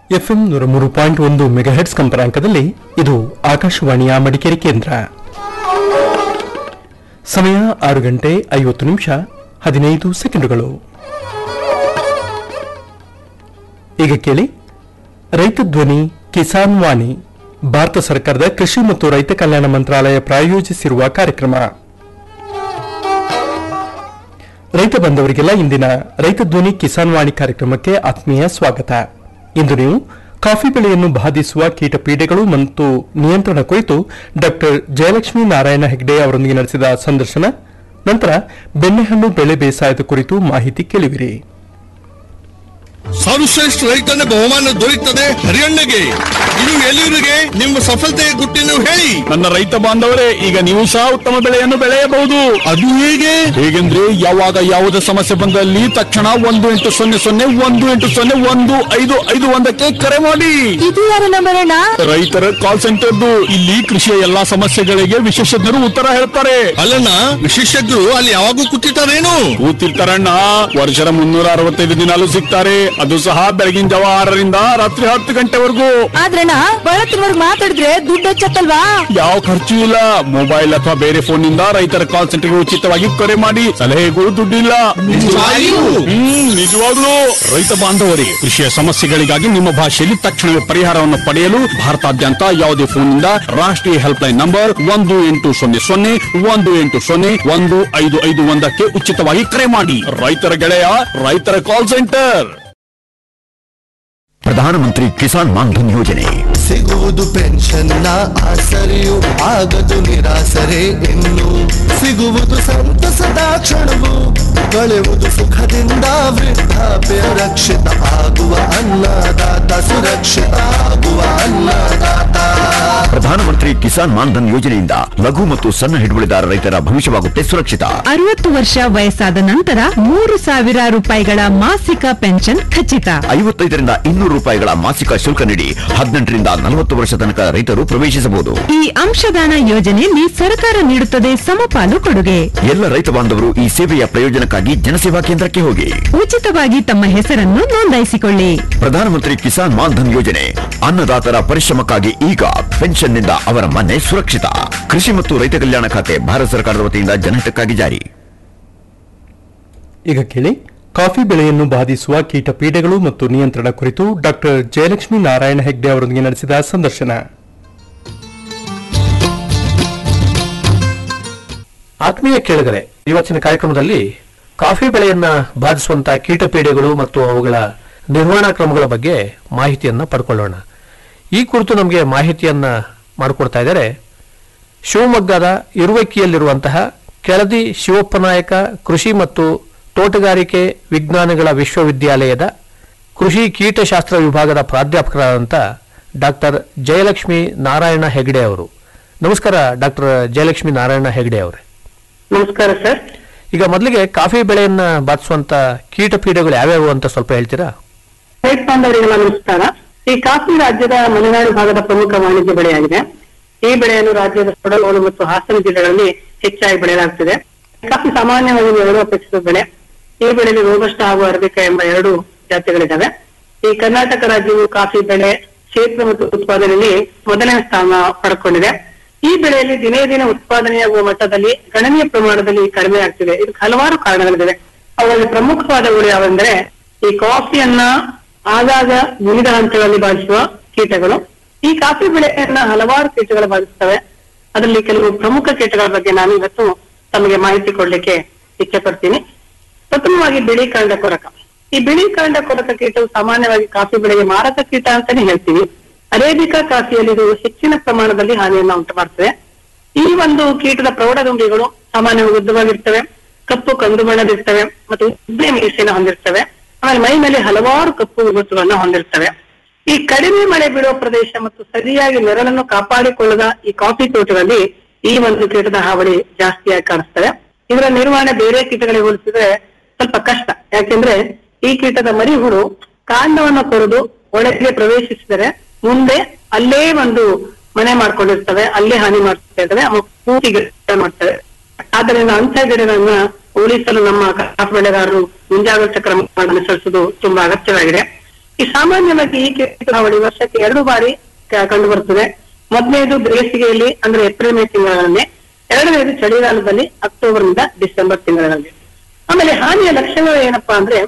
FM ನೂರ ಮೂರು point ಒಂದು ಮೆಗಾಹೆಟ್ಸ್ ಕಂಪನಾಂಕದಲ್ಲಿ ಇದು ಆಕಾಶವಾಣಿಯ ಮಡಿಕೇರಿ ಕೇಂದ್ರ ಸಮಯ ಆರು ಗಂಟೆ ಐವತ್ತು ನಿಮಿಷ ಹದಿನೈದು ಸೆಕೆಂಡುಗಳು ಈಗ ಕೇಳಿ ರೈತ ಧ್ವನಿ ಕಿಸಾನ್ ವಾಣಿ ಭಾರತ ಸರ್ಕಾರದ ಕೃಷಿ ಮತ್ತು ರೈತ ಕಲ್ಯಾಣ ಮಂತ್ರಾಲಯ ಪ್ರಾಯೋಜಿಸಿರುವ ಕಾರ್ಯಕ್ರಮ ರೈತ ಬಂದವರಿಗೆಲ್ಲ ಇಂದಿನ ರೈತ ಧ್ವನಿ ಕಿಸಾನ್ ವಾಣಿ ಕಾರ್ಯಕ್ರಮಕ್ಕೆ ಆತ್ಮೀಯ ಸ್ವಾಗತ ಇಂದು ನೀವು ಕಾಫಿ ಬೆಳೆಯನ್ನು ಬಾಧಿಸುವ ಕೀಟ ಪೀಡೆಗಳು ಮತ್ತು ನಿಯಂತ್ರಣ ಕುರಿತು ಡಾಕ್ಟರ್ ಜಯಲಕ್ಷ್ಮಿ ನಾರಾಯಣ ಹೆಗ್ಡೆ ಅವರೊಂದಿಗೆ ನಡೆಸಿದ ಸಂದರ್ಶನ ನಂತರ ಬೆಣ್ಣೆಹಣ್ಣು ಬೆಳೆ ಬೇಸಾಯದ ಕುರಿತು ಮಾಹಿತಿ ಕೇಳುವಿರಿ ಸರ್ವಶ್ರೇಷ್ಠ ರೈತನ ಬಹುಮಾನ ದೊರೆಯುತ್ತದೆ ಹರಿಯಣ್ಣಗೆ ಇದು ಎಲ್ಲಿವರಿಗೆ ನಿಮ್ಮ ಸಫಲತೆಯ ಗುಟ್ಟಿನ ಹೇಳಿ ನನ್ನ ರೈತ ಬಾಂಧವರೇ ಈಗ ನೀವು ಸಹ ಉತ್ತಮ ಬೆಳೆಯನ್ನು ಬೆಳೆಯಬಹುದು ಅದು ಹೇಗೆ ಹೇಗೆಂದ್ರೆ ಯಾವಾಗ ಯಾವುದೇ ಸಮಸ್ಯೆ ಬಂದಲ್ಲಿ ತಕ್ಷಣ ಒಂದು ಎಂಟು ಸೊನ್ನೆ ಸೊನ್ನೆ ಒಂದು ಎಂಟು ಸೊನ್ನೆ ಒಂದು ಐದು ಐದು ಒಂದಕ್ಕೆ ಕರೆ ಮಾಡಿ ಇದು ಯಾರ ನಂಬರ್ ಅಣ್ಣ ರೈತರ ಕಾಲ್ ಸೆಂಟರ್ದು ಇಲ್ಲಿ ಕೃಷಿಯ ಎಲ್ಲಾ ಸಮಸ್ಯೆಗಳಿಗೆ ವಿಶೇಷಜ್ಞರು ಉತ್ತರ ಹೇಳ್ತಾರೆ ಅಲ್ಲಣ್ಣ ವಿಶೇಷಜ್ಞರು ಅಲ್ಲಿ ಯಾವಾಗೂ ಕೂತಿರ್ತಾರೇನು ಕೂತಿರ್ತಾರಣ್ಣ ವರ್ಷದ ಮುನ್ನೂರ ಅರವತ್ತೈದು ದಿನಾಲು ಸಿಗ್ತಾರೆ ಅದು ಸಹ ಬೆಳಗಿನ ಜಾವ ಆರರಿಂದ ರಾತ್ರಿ ಹತ್ತು ಗಂಟೆವರೆಗೂ ಆದ್ರಣ್ಣ ಬಳತ್ತಿನವರ್ಗ್ ಮಾತಾಡಿದ್ರೆ ದುಡ್ಡು ಹೆಚ್ಚತ್ತಲ್ವಾ ಯಾವ ಖರ್ಚು ಇಲ್ಲ ಮೊಬೈಲ್ ಅಥವಾ ಬೇರೆ ಫೋನ್ ನಿಂದ ರೈತರ ಕಾಲ್ ಸೆಂಟರ್ಗೆ ಉಚಿತವಾಗಿ ಕರೆ ಮಾಡಿ ಸಲಹೆಗಳು ದುಡ್ಡಿಲ್ಲ ನಿಜವಾಗಿಯೂ? ಹ್ಮ್ ನಿಜವಾಗ್ಲೂ ರೈತ ಬಾಂಧವರಿಗೆ ಕೃಷಿಯ ಸಮಸ್ಯೆಗಳಿಗಾಗಿ ನಿಮ್ಮ ಭಾಷೆಯಲ್ಲಿ ತಕ್ಷಣವೇ ಪರಿಹಾರವನ್ನು ಪಡೆಯಲು ಭಾರತಾದ್ಯಂತ ಯಾವುದೇ ಫೋನ್ ನಿಂದ ರಾಷ್ಟ್ರೀಯ ಹೆಲ್ಪ್ ಲೈನ್ ನಂಬರ್ ಒಂದು ಎಂಟು ಸೊನ್ನೆ ಸೊನ್ನೆ ಒಂದು ಎಂಟು ಸೊನ್ನೆ ಒಂದು ಐದು ಐದು ಒಂದಕ್ಕೆ ಉಚಿತವಾಗಿ ಕರೆ ಮಾಡಿ ರೈತರ ಗೆಳೆಯ ರೈತರ ಕಾಲ್ ಸೆಂಟರ್ ಪ್ರಧಾನಮಂತ್ರಿ ಕಿಸಾನ್ ಮಾನ್ಧನ್ ಯೋಜನೆ ಸಿಗುವುದು ಪೆನ್ಷನ್ನ ಆಸರೆಯು ಆಗದು ನಿರಾಸರೆ ಇನ್ನು ಸಿಗುವುದು ಸಂತಸದ ಕ್ಷಣವು ಕಳೆಯುವುದು ಸುಖದಿಂದ ವೃದ್ಧಾಪ್ಯ ರಕ್ಷಿತ ಆಗುವ ಅನ್ನದಾತ ಸುರಕ್ಷಿತ ಆಗುವ ಅನ್ನದಾತ ಪ್ರಧಾನಮಂತ್ರಿ ಕಿಸಾನ್ ಮಾನ್ಧನ್ ಯೋಜನೆಯಿಂದ ಲಘು ಮತ್ತು ಸಣ್ಣ ಹಿಡುವಳಿದಾರ ರೈತರ ಭವಿಷ್ಯವಾಗುತ್ತೆ ಸುರಕ್ಷಿತ ಅರವತ್ತು ವರ್ಷ ವಯಸ್ಸಾದ ನಂತರ ಮೂರು ಸಾವಿರ ರೂಪಾಯಿಗಳ ಮಾಸಿಕ ಪೆನ್ಷನ್ ಖಚಿತ ಐವತ್ತೈದರಿಂದ ಇನ್ನೂರು ರೂಪಾಯಿಗಳ ಮಾಸಿಕ ಶುಲ್ಕ ನೀಡಿ ಹದಿನೆಂಟರಿಂದ ನಲವತ್ತು ವರ್ಷ ತನಕ ರೈತರು ಪ್ರವೇಶಿಸಬಹುದು ಈ ಅಂಶದಾನ ಯೋಜನೆಯಲ್ಲಿ ಸರ್ಕಾರ ನೀಡುತ್ತದೆ ಸಮಪಾಲು ಕೊಡುಗೆ ಎಲ್ಲ ರೈತ ಬಾಂಧವರು ಈ ಸೇವೆಯ ಪ್ರಯೋಜನಕ್ಕಾಗಿ ಜನಸೇವಾ ಕೇಂದ್ರಕ್ಕೆ ಹೋಗಿ ಉಚಿತವಾಗಿ ತಮ್ಮ ಹೆಸರನ್ನು ನೋಂದಾಯಿಸಿಕೊಳ್ಳಿ ಪ್ರಧಾನಮಂತ್ರಿ ಕಿಸಾನ್ ಮಾನ್ಧನ್ ಯೋಜನೆ ಅನ್ನದಾತರ ಪರಿಶ್ರಮಕ್ಕಾಗಿ ಈಗ ಪೆನ್ಷನ್ನಿಂದ ಅವರ ಮನೆ ಸುರಕ್ಷಿತ ಕೃಷಿ ಮತ್ತು ರೈತ ಕಲ್ಯಾಣ ಖಾತೆ ಭಾರತ ಸರ್ಕಾರದ ವತಿಯಿಂದ ಜನಹಿತಕ್ಕಾಗಿ ಜಾರಿ ಈಗ ಕೇಳಿ ಕಾಫಿ ಬೆಳೆಯನ್ನು ಬಾಧಿಸುವ ಕೀಟ ಪೀಡೆಗಳು ಮತ್ತು ನಿಯಂತ್ರಣ ಕುರಿತು ಡಾಕ್ಟರ್ ಜಯಲಕ್ಷ್ಮಿ ನಾರಾಯಣ ಹೆಗ್ಡೆ ಅವರೊಂದಿಗೆ ನಡೆಸಿದ ಸಂದರ್ಶನ ಆತ್ಮೀಯ ಕೇಳಿದರೆ ಇವತ್ತಿನ ಕಾರ್ಯಕ್ರಮದಲ್ಲಿ ಕಾಫಿ ಬೆಳೆಯನ್ನ ಬಾಧಿಸುವಂತಹ ಕೀಟಪೀಡೆಗಳು ಮತ್ತು ಅವುಗಳ ನಿರ್ವಹಣಾ ಕ್ರಮಗಳ ಬಗ್ಗೆ ಮಾಹಿತಿಯನ್ನ ಪಡ್ಕೊಳ್ಳೋಣ ಈ ಕುರಿತು ನಮಗೆ ಮಾಹಿತಿಯನ್ನ ಮಾಡಿಕೊಡ್ತಾ ಇದ್ದಾರೆ ಶಿವಮೊಗ್ಗದ ಇರುವಕ್ಕಿಯಲ್ಲಿರುವಂತಹ ಕೆಳದಿ ಶಿವಪ್ಪ ನಾಯಕ ಕೃಷಿ ಮತ್ತು ತೋಟಗಾರಿಕೆ ವಿಜ್ಞಾನಗಳ ವಿಶ್ವವಿದ್ಯಾಲಯದ ಕೃಷಿ ಕೀಟಶಾಸ್ತ್ರ ವಿಭಾಗದ ಪ್ರಾಧ್ಯಾಪಕರಾದಂಥ ಡಾಕ್ಟರ್ ಜಯಲಕ್ಷ್ಮಿ ನಾರಾಯಣ ಹೆಗಡೆ ಅವರು ನಮಸ್ಕಾರ ಡಾಕ್ಟರ್ ಜಯಲಕ್ಷ್ಮಿ ನಾರಾಯಣ ಹೆಗಡೆ ಅವರೇ ನಮಸ್ಕಾರ ಸರ್ ಈಗ ಮೊದಲಿಗೆ ಕಾಫಿ ಬೆಳೆಯನ್ನ ಬಾಧಿಸುವಂತ ಕೀಟ ಪೀಡೆಗಳು ಯಾವ್ಯಾವು ಅಂತ ಸ್ವಲ್ಪ ಹೇಳ್ತೀರಾ ರೈತ ಬಾಂಧವರಿಗೆಲ್ಲ ನಮಸ್ಕಾರ ಈ ಕಾಫಿ ರಾಜ್ಯದ ಮಲೆನಾಡು ಭಾಗದ ಪ್ರಮುಖ ವಾಣಿಜ್ಯ ಬೆಳೆಯಾಗಿದೆ ಈ ಬೆಳೆಯನ್ನು ರಾಜ್ಯದ ಕೊಡಗೋಡು ಮತ್ತು ಹಾಸನ ಜಿಲ್ಲೆಗಳಲ್ಲಿ ಹೆಚ್ಚಾಗಿ ಬೆಳೆಯಲಾಗುತ್ತಿದೆ ಕಾಫಿ ಸಾಮಾನ್ಯವಾಗಿ ಎರಡು ಅಪೇಕ್ಷಿತ ಬೆಳೆ ಈ ಬೆಳೆಯಲ್ಲಿ ರೋಬಸ್ಟ ಹಾಗೂ ಅರಬಿಕ ಎಂಬ ಎರಡು ಜಾತಿಗಳಿದ್ದಾವೆ ಈ ಕರ್ನಾಟಕ ರಾಜ್ಯವು ಕಾಫಿ ಬೆಳೆ ಕ್ಷೇತ್ರ ಮತ್ತು ಉತ್ಪಾದನೆಯಲ್ಲಿ ಮೊದಲನೇ ಸ್ಥಾನ ಪಡ್ಕೊಂಡಿದೆ ಈ ಬೆಳೆಯಲ್ಲಿ ದಿನೇ ದಿನ ಉತ್ಪಾದನೆಯಾಗುವ ಮಟ್ಟದಲ್ಲಿ ಗಣನೀಯ ಪ್ರಮಾಣದಲ್ಲಿ ಕಡಿಮೆ ಆಗ್ತಿದೆ ಇದಕ್ಕೆ ಹಲವಾರು ಕಾರಣಗಳಿವೆ ಅವುಗಳಲ್ಲಿ ಪ್ರಮುಖವಾದವುಗಳು ಯಾವೆಂದರೆ ಈ ಕಾಫಿಯನ್ನ ಆಗಾಗ ವಿವಿಧ ಹಂತಗಳಲ್ಲಿ ಬಾಧಿಸುವ ಕೀಟಗಳು ಈ ಕಾಫಿ ಬೆಳೆಯನ್ನ ಹಲವಾರು ಕೀಟಗಳು ಬಾಧಿಸ್ತವೆ ಅದರಲ್ಲಿ ಕೆಲವು ಪ್ರಮುಖ ಕೀಟಗಳ ಬಗ್ಗೆ ನಾನು ಇವತ್ತು ತಮಗೆ ಮಾಹಿತಿ ಕೊಡ್ಲಿಕ್ಕೆ ಇಚ್ಛೆ ಪಡ್ತೀನಿ ಪ್ರಥಮವಾಗಿ ಬಿಳಿ ಕಾಂಡ ಕೊರಕ ಈ ಬಿಳಿ ಕಾಂಡ ಕೊರಕ ಕೀಟವು ಸಾಮಾನ್ಯವಾಗಿ ಕಾಫಿ ಬೆಳೆಗೆ ಮಾರಕ ಕೀಟ ಅಂತಾನೆ ಹೇಳ್ತೀವಿ ಅರೇಬಿಕಾ ಕಾಫಿಯಲ್ಲಿ ಇದು ಹೆಚ್ಚಿನ ಪ್ರಮಾಣದಲ್ಲಿ ಹಾನಿಯನ್ನ ಉಂಟು ಮಾಡ್ತದೆ ಈ ಒಂದು ಕೀಟದ ಪ್ರೌಢದುಂಬಿಗಳು ಸಾಮಾನ್ಯವಾಗಿ ಉದ್ದವಾಗಿರ್ತವೆ ಕಪ್ಪು ಕಂದು ಬಣ್ಣದಿರ್ತವೆ ಮತ್ತು ಉದ್ದೆ ಮೀಸೆನ ಹೊಂದಿರ್ತವೆ ಆಮೇಲೆ ಮೈ ಮೇಲೆ ಹಲವಾರು ಕಪ್ಪು ಗುರುತುಗಳನ್ನ ಹೊಂದಿರ್ತವೆ ಈ ಕಡಿಮೆ ಮಳೆ ಬೀಳುವ ಪ್ರದೇಶ ಮತ್ತು ಸರಿಯಾಗಿ ನೆರಳನ್ನು ಕಾಪಾಡಿಕೊಳ್ಳದ ಈ ಕಾಫಿ ತೋಟಗಳಲ್ಲಿ ಈ ಒಂದು ಕೀಟದ ಹಾವಳಿ ಜಾಸ್ತಿಯಾಗಿ ಕಾಣಿಸ್ತವೆ ಇದರ ನಿರ್ವಹಣೆ ಬೇರೆ ಕೀಟಗಳಿಗೆ ಹೋಲಿಸಿದ್ರೆ ಸ್ವಲ್ಪ ಕಷ್ಟ ಯಾಕೆಂದ್ರೆ ಈ ಕೀಟದ ಮರಿಹುಳು ಕಾಂಡವನ್ನು ಕೊರೆದು ಒಳಗೆ ಪ್ರವೇಶಿಸಿದರೆ ಮುಂದೆ ಅಲ್ಲೇ ಒಂದು ಮನೆ ಮಾಡ್ಕೊಂಡಿರ್ತವೆ ಅಲ್ಲೇ ಹಾನಿ ಮಾಡ್ತಾ ಇರ್ತವೆ ಅವು ಪೂರ್ತಿ ಗಿಡ ಮಾಡ್ತವೆ ಆದ್ದರಿಂದ ಅಂಥ ಗಿಡಗಳನ್ನ ಉಳಿಸಲು ನಮ್ಮ ಕಾಫಿ ಬೆಳೆಗಾರರು ಮುಂಜಾಗ್ರತಾ ಕ್ರಮಗಳನ್ನು ಅನುಸರಿಸುವುದು ತುಂಬಾ ಅಗತ್ಯವಾಗಿದೆ ಈ ಸಾಮಾನ್ಯವಾಗಿ ಈ ಕೀಟ ಹಾವಳಿ ವರ್ಷಕ್ಕೆ ಎರಡು ಬಾರಿ ಕಂಡು ಬರ್ತದೆ ಮೊದಲನೇದು ಬೇಸಿಗೆಯಲ್ಲಿ ಅಂದ್ರೆ ಏಪ್ರಿಲ್ ಮೇ ತಿಂಗಳಲ್ಲಿ ಎರಡನೇದು ಚಳಿಗಾಲದಲ್ಲಿ ಅಕ್ಟೋಬರ್ ನಿಂದ ಡಿಸೆಂಬರ್ ತಿಂಗಳಲ್ಲಿ ಆಮೇಲೆ ಹಾನಿಯ ಲಕ್ಷಣಗಳು ಏನಪ್ಪಾ ಅಂದ್ರೆ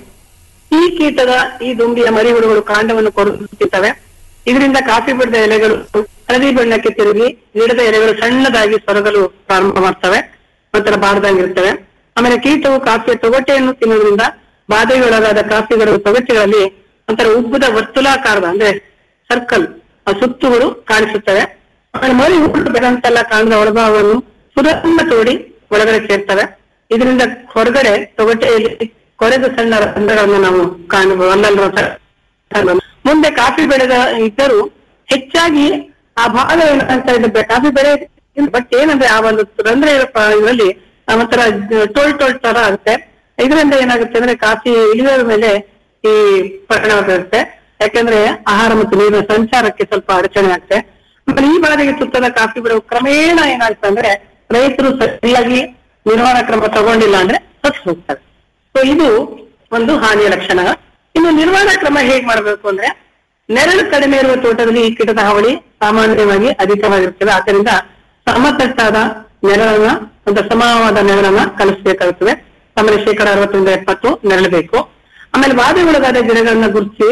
ಈ ಕೀಟದ ಈ ದುಂಬಿಯ ಮರಿಹುಳುಗಳು ಕಾಂಡವನ್ನು ಕೊಡುತ್ತಿರ್ತವೆ ಇದರಿಂದ ಕಾಫಿ ಬಿಡದ ಎಲೆಗಳು ಹಳದಿ ಬಣ್ಣಕ್ಕೆ ತಿರುಗಿ ಗಿಡದ ಎಲೆಗಳು ಸಣ್ಣದಾಗಿ ಸೊರಗಲು ಪ್ರಾರಂಭ ಮಾಡ್ತವೆ ಒಂಥರ ಬಾರದಂಗಿರ್ತವೆ ಆಮೇಲೆ ಕೀಟವು ಕಾಫಿಯ ತೊಗಟೆಯನ್ನು ತಿನ್ನುವುದರಿಂದ ಬಾಧೆಗೊಳಗಾದ ಕಾಫಿಗಳ ತೊಗಟೆಗಳಲ್ಲಿ ಒಂಥರ ಉಬ್ಬದ ವರ್ತುಲಾಕಾರದ ಅಂದ್ರೆ ಸರ್ಕಲ್ ಸುತ್ತುಗಳು ಕಾಣಿಸುತ್ತವೆ ಆಮೇಲೆ ಮರಿ ಹುಟ್ಟು ಬೆಳೆದಂತೆಲ್ಲ ಕಾಣದ ಒಳಭಾಗವನ್ನು ಸುರಂಗ ತೋಡಿ ಒಳಗಡೆ ಸೇರ್ತವೆ ಇದರಿಂದ ಹೊರಗಡೆ ತೊಗಟೆಯಲ್ಲಿ ಕೊರೆದ ಸಣ್ಣ ರಂಧ್ರಗಳನ್ನು ನಾವು ಕಾಣಬಹುದು ಅಲ್ಲಲ್ಲಿ ರಂಧ್ರ. ಮುಂದೆ ಕಾಫಿ ಬೆಳೆದ ಇದ್ದರೂ ಹೆಚ್ಚಾಗಿ ಆ ಭಾಗ ಏನಾಗ್ತಾ ಇದೆ ಕಾಫಿ ಬೆಳೆ ಬಟ್ ಏನಂದ್ರೆ ಆ ಒಂದು ರಂಧ್ರ ಇರಪ್ಪ ಇದರಲ್ಲಿ ಆ ಒಂಥರ ಟೋಲ್ ಟೋಲ್ ತರ ಆಗುತ್ತೆ ಇದರಿಂದ ಏನಾಗುತ್ತೆ ಅಂದ್ರೆ ಕಾಫಿ ಇಳಿಯೋದ ಮೇಲೆ ಈ ಪರಿಣಾಮ ಬೀರುತ್ತೆ ಯಾಕಂದ್ರೆ ಆಹಾರ ಮತ್ತು ನೀರಿನ ಸಂಚಾರಕ್ಕೆ ಸ್ವಲ್ಪ ಅಡಚಣೆ ಆಗುತ್ತೆ ಆಮೇಲೆ ಈ ಬಾರಿಗೆ ತುತ್ತದ ಕಾಫಿ ಬೆಳೆ ಕ್ರಮೇಣ ಏನಾಗುತ್ತೆ ಅಂದ್ರೆ ರೈತರು ಸರಿಯಾಗಿ ನಿರ್ವಹಣಾ ಕ್ರಮ ತಗೊಂಡಿಲ್ಲ ಅಂದ್ರೆ ಸತ್ತು ಹೋಗ್ತಾರೆ ಸೊ ಇದು ಒಂದು ಹಾನಿಯ ಲಕ್ಷಣ ಇನ್ನು ನಿರ್ವಹಣಾ ಕ್ರಮ ಹೇಗ್ ಮಾಡ್ಬೇಕು ಅಂದ್ರೆ ನೆರಳು ಕಡಿಮೆ ಇರುವ ತೋಟದಲ್ಲಿ ಈ ಕೀಟದ ಹಾವಳಿ ಸಾಮಾನ್ಯವಾಗಿ ಅಧಿಕವಾಗಿರುತ್ತದೆ ಆದ್ದರಿಂದ ಸಮತಟ್ಟಾದ ನೆರಳನ್ನ ಒಂದು ಸಮವಾದ ನೆರಳನ್ನ ಕಲಿಸಬೇಕಾಗುತ್ತದೆ ಆಮೇಲೆ ಶೇಕಡ ಅರವತ್ತರಿಂದ ಎಪ್ಪತ್ತು ನೆರಳು ಬೇಕು ಆಮೇಲೆ ಬಾಧೆಗೊಳಗಾದ ಗಿಡಗಳನ್ನ ಗುರುತಿಸಿ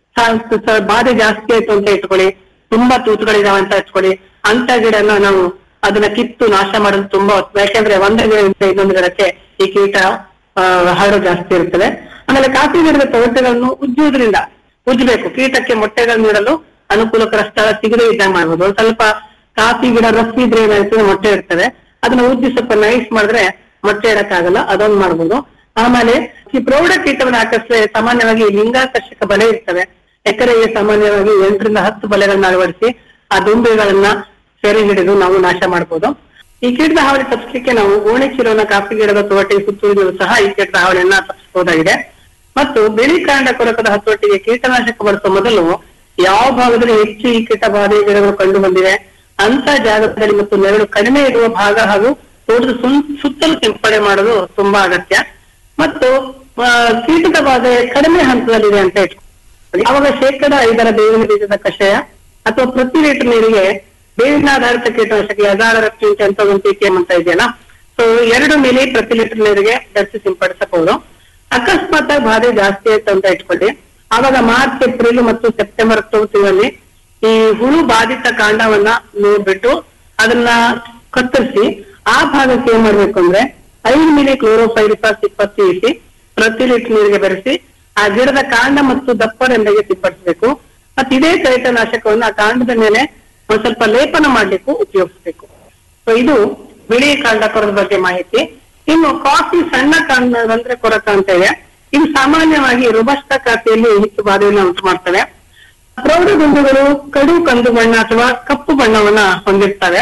ಸ- ಸ- ಬಾಧೆ ಜಾಸ್ತಿ ಆಯ್ತು ಅಂತ ಇಟ್ಕೊಳ್ಳಿ ತುಂಬಾ ತೂತುಗಳಿದಾವೆ ಅಂತ ಇಟ್ಕೊಳ್ಳಿ ಅಂತ ಗಿಡನ ನಾವು ಅದನ್ನ ಕಿತ್ತು ನಾಶ ಮಾಡೋದು ತುಂಬಾ ಉತ್ತಮ. ಯಾಕೆಂದ್ರೆ ಒಂದೇ ಗಿಡದಿಂದ ಇನ್ನೊಂದು ಗಿಡಕ್ಕೆ ಈ ಕೀಟ ಆ, ಹರಡು ಜಾಸ್ತಿ ಇರ್ತದೆ ಆಮೇಲೆ ಕಾಫಿ ಗಿಡದ ತೊಗಟೆಗಳನ್ನು ಉಜ್ಜುವುದರಿಂದ ಉಜ್ಜಬೇಕು ಕೀಟಕ್ಕೆ ಮೊಟ್ಟೆಗಳನ್ನು ನೀಡಲು ಅನುಕೂಲಕರ ಸ್ಥಳ ಸಿಗದೇ ಇದ್ದಂಗೆ ಮಾಡ್ಬೋದು ಒಂದ್ ಸ್ವಲ್ಪ ಕಾಫಿ ಗಿಡ ರಫ್ ಇದ್ರೆ ಏನಾಗ್ತದೆ ಮೊಟ್ಟೆ ಇರ್ತದೆ ಅದನ್ನ ಉಜ್ಜಿ ಸ್ವಲ್ಪ ನೈಸ್ ಮಾಡಿದ್ರೆ ಮೊಟ್ಟೆ ಇಡಕ್ಕಾಗಲ್ಲ ಅದೊಂದು ಮಾಡ್ಬೋದು ಆಮೇಲೆ ಈ ಪ್ರೌಢ ಕೀಟವನ್ನು ಆಕರ್ಷಿಸಿ ಸಾಮಾನ್ಯವಾಗಿ ಲಿಂಗಾಕರ್ಷಕ ಬಲೆ ಇರ್ತವೆ ಎಕರೆಗೆ ಸಾಮಾನ್ಯವಾಗಿ ಎಂಟರಿಂದ ಹತ್ತು ಬಲೆಗಳನ್ನ ಅಳವಡಿಸಿ ಆ ದುಂಬಿಗಳನ್ನ ಸೆರೆ ಹಿಡಿದು ನಾವು ನಾಶ ಮಾಡಬಹುದು ಈ ಕೀಟದ ಹಾವಳಿ ತಪ್ಪಿಸಲಿಕ್ಕೆ ನಾವು ಗೋಣಿ ಚೀಲೋನ ಕಾಫಿ ಗಿಡದ ತೋಟೆ ಸುತ್ತುವುದೂ ಸಹ ಈ ಕೀಟದ ಹಾವಳಿಯನ್ನ ತಪ್ಪಿಸಬಹುದಾಗಿದೆ ಮತ್ತು ಬಿಳಿ ಕಾಂಡ ಕೊರಕದ ಹತೋಟಿಗೆ ಕೀಟನಾಶಕ ಬಳಸುವ ಮೊದಲು ಯಾವ ಭಾಗದಲ್ಲಿ ಹೆಚ್ಚು ಈ ಕೀಟ ಬಾಧೆ ಗಿಡಗಳು ಕಂಡು ಬಂದಿವೆ ಅಂತ ಜಾಗದಲ್ಲಿ ಮತ್ತು ನೆರಳು ಕಡಿಮೆ ಇರುವ ಭಾಗ ಹಾಗೂ ತೋಟದ ಸುನ್- ಸುತ್ತಲೂ ಸಿಂಪಡಣೆ ಮಾಡೋದು ತುಂಬಾ ಅಗತ್ಯ ಮತ್ತು ಆ, ಕೀಟದ ಬಾಧೆ ಕಡಿಮೆ ಹಂತದಲ್ಲಿದೆ ಅಂತ ಇಟ್ಕೊಳ್ಳಿ ಅವಾಗ ಶೇಕಡ ಐದರ ಬೇವಿನ ಬೀಜದ ಕಷಾಯ ಅಥವಾ ಪ್ರತಿ ಲೀಟರ್ ನೀರಿಗೆ ಬೇವಿನ ಆಧಾರಿತ ಕೀಟನಾಶಕ ಯದಾಳ ರಕ್ತಿಂಚ ಅಂತ ಒಂದು ಪಿಟಿಎಂ ಅಂತ ಇದೆಯಲ್ಲ ಸೊ ಎರಡು ಮಿಲಿ ಪ್ರತಿ ಲೀಟರ್ ನೀರಿಗೆ ಬೆರೆಸಿ ಸಿಂಪಡಿಸಬಹುದು ಅಕಸ್ಮಾತ್ ಆಗಿ ಬಾಧೆ ಜಾಸ್ತಿ ಆಯ್ತು ಅಂತ ಇಟ್ಕೊಳ್ಳಿ ಆವಾಗ ಮಾರ್ಚ್ ಏಪ್ರಿಲ್ ಮತ್ತು ಸೆಪ್ಟೆಂಬರ್ ಅಕ್ಟೋಬರ್ ತಿಂಗಳಲ್ಲಿ ಈ ಹುಳು ಬಾಧಿತ ಕಾಂಡವನ್ನ ನೋಡ್ಬಿಟ್ಟು ಅದನ್ನ ಕತ್ತರಿಸಿ ಆ ಭಾಗಕ್ಕೆ ಏನ್ ಮಾಡ್ಬೇಕು ಅಂದ್ರೆ ಐದು ಮಿಲಿ ಕ್ಲೋರೋಫೈರಿಫಾಸ್ ಇಪ್ಪತ್ತು ಇಸಿ ಪ್ರತಿ ಲೀಟರ್ ನೀರಿಗೆ ಬೆರೆಸಿ ಆ ಗಿಡದ ಕಾಂಡ ಮತ್ತು ದಪ್ಪರೆಂಬೆಗೆ ಸಿಂಪಡಿಸಬೇಕು ಮತ್ತೆ ಇದೇ ಕೀಟನಾಶಕವನ್ನು ಆ ಕಾಂಡದ ಮೇಲೆ ಒಂದ್ ಸ್ವಲ್ಪ ಲೇಪನ ಮಾಡ್ಲಿಕ್ಕೂ ಉಪಯೋಗಿಸ್ಬೇಕು ಸೊ ಇದು ಬಿಳಿ ಕಾಂಡ ಕೊರದ ಬಗ್ಗೆ ಮಾಹಿತಿ ಇನ್ನು ಕಾಫಿ ಸಣ್ಣ ಕಾಂಡ ಅಂದ್ರೆ ಕೊರಕ ಅಂತ ಇದೆ ಇದು ಸಾಮಾನ್ಯವಾಗಿ ರುಬಸ್ಟ ಕಾಫಿಯಲ್ಲಿ ಹೆಚ್ಚು ಬಾಧೆಯನ್ನು ಉಂಟು ಮಾಡ್ತವೆ ಪ್ರೌಢ ಗುಂಡುಗಳು ಕಡು ಕಂದು ಬಣ್ಣ ಅಥವಾ ಕಪ್ಪು ಬಣ್ಣವನ್ನ ಹೊಂದಿರ್ತವೆ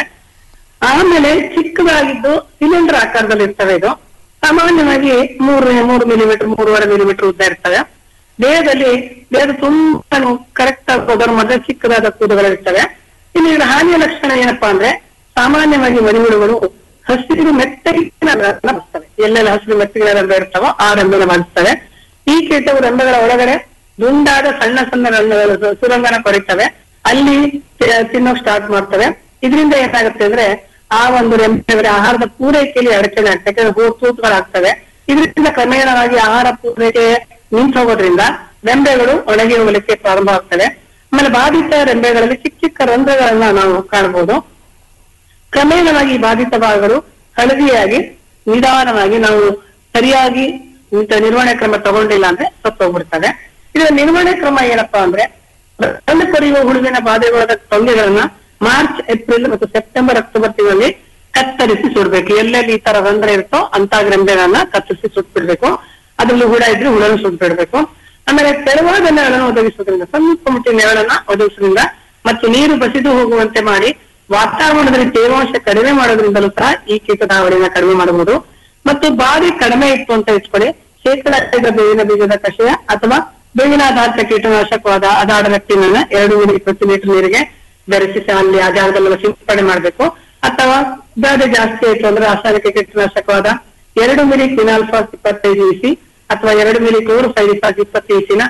ಆಮೇಲೆ ಚಿಕ್ಕದಾಗಿದ್ದು ಸಿಲಿಂಡರ್ ಆಕಾರದಲ್ಲಿ ಇರ್ತವೆ ಇದು ಸಾಮಾನ್ಯವಾಗಿ ಮೂರು ಮೂರು ಮಿಲಿಮೀಟರ್ ಮೂರುವರೆ ಮಿಲಿಮೀಟರ್ ಉದ್ದ ಇರ್ತವೆ ದೇಹದಲ್ಲಿ ದೇಹದ ತುಂಬಾ ಕರೆಕ್ಟ್ ಆಗಿ ಹೋಗೋದ್ರ ಮಧ್ಯೆ ಚಿಕ್ಕದಾದ ಕೂದಗಳಿರ್ತವೆ ಇನ್ನು ಇದರ ಹಾನಿಯ ಲಕ್ಷಣ ಏನಪ್ಪಾ ಅಂದ್ರೆ ಸಾಮಾನ್ಯವಾಗಿ ಮರಿಹುಳುಗಳು ಹಸಿರು ಮೆತ್ತಗಿನ ರಂಧ್ರಗಳನ್ನ ಬರ್ತವೆ ಎಲ್ಲೆಲ್ಲ ಹಸಿರು ಮೆತ್ತಗಿನ ರಂಧ್ರ ಇರ್ತಾವೋ ಆ ರಂಧ್ರನ ಬಾಧಿಸ್ತವೆ ಈ ಕೀಟವು ರಂಧ್ರಗಳ ಒಳಗಡೆ ದುಂಡಾದ ಸಣ್ಣ ಸಣ್ಣ ರಂಧ್ರಗಳು ಸುರಂಗನ ಕೊರಿತವೆ ಅಲ್ಲಿ ತಿ- ತಿನ್ನೋಕ್ ಸ್ಟಾರ್ಟ್ ಮಾಡ್ತವೆ ಇದರಿಂದ ಏನಾಗುತ್ತೆ ಅಂದ್ರೆ ಆ ಒಂದು ರೆಂಬೆಗಳ ಆಹಾರದ ಪೂರೈಕೆಯಲ್ಲಿ ಅಡಚಣೆ ಆಗ್ತದೆ ಯಾಕಂದ್ರೆ ಹೂ ತೂತುಗಳಾಗ್ತವೆ ಇದರಿಂದ ಕ್ರಮೇಣವಾಗಿ ಆಹಾರ ಪೂರೈಕೆ ನಿಂತು ಹೋಗೋದ್ರಿಂದ ರೆಂಬೆಗಳು ಒಣಗಿ ಹೋಗಲಿಕ್ಕೆ ಪ್ರಾರಂಭ ಆಗ್ತವೆ ಆಮೇಲೆ ಬಾಧಿತ ರೆಂಬೆಗಳಲ್ಲಿ ಚಿಕ್ಕ ಚಿಕ್ಕ ರಂಧ್ರಗಳನ್ನ ನಾವು ಕಾಣಬಹುದು ಕ್ರಮೇಣವಾಗಿ ಈ ಬಾಧಿತ ಭಾಗಗಳು ಹಳದಿಯಾಗಿ ನಿಧಾನವಾಗಿ ನಾವು ಸರಿಯಾಗಿ ಇಂಥ ನಿರ್ವಹಣೆ ಕ್ರಮ ತಗೊಂಡಿಲ್ಲ ಅಂದ್ರೆ ಸತ್ತೋಗ್ಬಿಡ್ತವೆ ಇದರ ನಿರ್ವಹಣೆ ಕ್ರಮ ಏನಪ್ಪಾ ಅಂದ್ರೆ ಕಣ್ಣು ಕೊರೆಯುವ ಹುಳುವಿನ ಬಾಧೆಗೊಳದ ತೊಂದರೆಗಳನ್ನ ಮಾರ್ಚ್ ಏಪ್ರಿಲ್ ಮತ್ತು ಸೆಪ್ಟೆಂಬರ್ ಅಕ್ಟೋಬರ್ ತಿಂಗಳಲ್ಲಿ ಕತ್ತರಿಸಿ ಸುಡ್ಬೇಕು ಎಲ್ಲೆಲ್ಲಿ ಈ ತರ ರಂಧ್ರ ಇರುತ್ತೋ ಅಂತ ರೆಂಬೆಗಳನ್ನ ಕತ್ತರಿಸಿ ಸುಟ್ಬಿಡ್ಬೇಕು ಅದ್ರಲ್ಲಿ ಹುಳ ಇದ್ರೆ ಹುಳನು ಸುಟ್ಬಿಡ್ಬೇಕು ಆಮೇಲೆ ತೆಳುವಾದ ನೆರಳನ್ನು ಒದಗಿಸೋದ್ರಿಂದ ಸ್ವಲ್ಪ ಮಟ್ಟಿನ ನೆರಳನ್ನ ಒದಗಿಸೋದ್ರಿಂದ ಮತ್ತು ನೀರು ಬಸಿದು ಹೋಗುವಂತೆ ಮಾಡಿ ವಾತಾವರಣದಲ್ಲಿ ತೇವಾಂಶ ಕಡಿಮೆ ಮಾಡೋದ್ರಿಂದಲೂ ಸಹ ಈ ಕೀಟದ ಹಾವಳಿನ ಕಡಿಮೆ ಮಾಡಬಹುದು ಮತ್ತು ಬಾರಿ ಕಡಿಮೆ ಇತ್ತು ಅಂತ ಇಟ್ಕೊಳ್ಳಿ ಶೇಕಡ ಐದರ ಬೇವಿನ ಬೀಜದ ಕಷಾಯ ಅಥವಾ ಬೇವಿನ ಆಧಾರಿತ ಕೀಟನಾಶಕವಾದ ಅದಾಡ ರಕ್ತಿನ ಎರಡು ಮಿಲಿ ಪ್ರತಿ ಲೀಟರ್ ನೀರಿಗೆ ಬೆರೆಸಿ ಅಲ್ಲಿ ಆ ಜಾಗದಲ್ಲೆಲ್ಲ ಸಿಂಪಡಣೆ ಮಾಡಬೇಕು ಅಥವಾ ಬಾಧೆ ಜಾಸ್ತಿ ಆಯ್ತು ಅಂದ್ರೆ ರಾಸಾಯನಿಕ ಕೀಟನಾಶಕವಾದ ಎರಡು ಮಿಲಿ ಕ್ವಿನಾಲ್ಫಾಸ್ ಇಪ್ಪತ್ತೈದು ಇಸಿ ಅಥವಾ ಎರಡು ಮಿಲಿ ಕ್ಲೋರೋಫೈರಿಫಾಸ್ ಇಪ್ಪತ್ತು ಇಸಿನ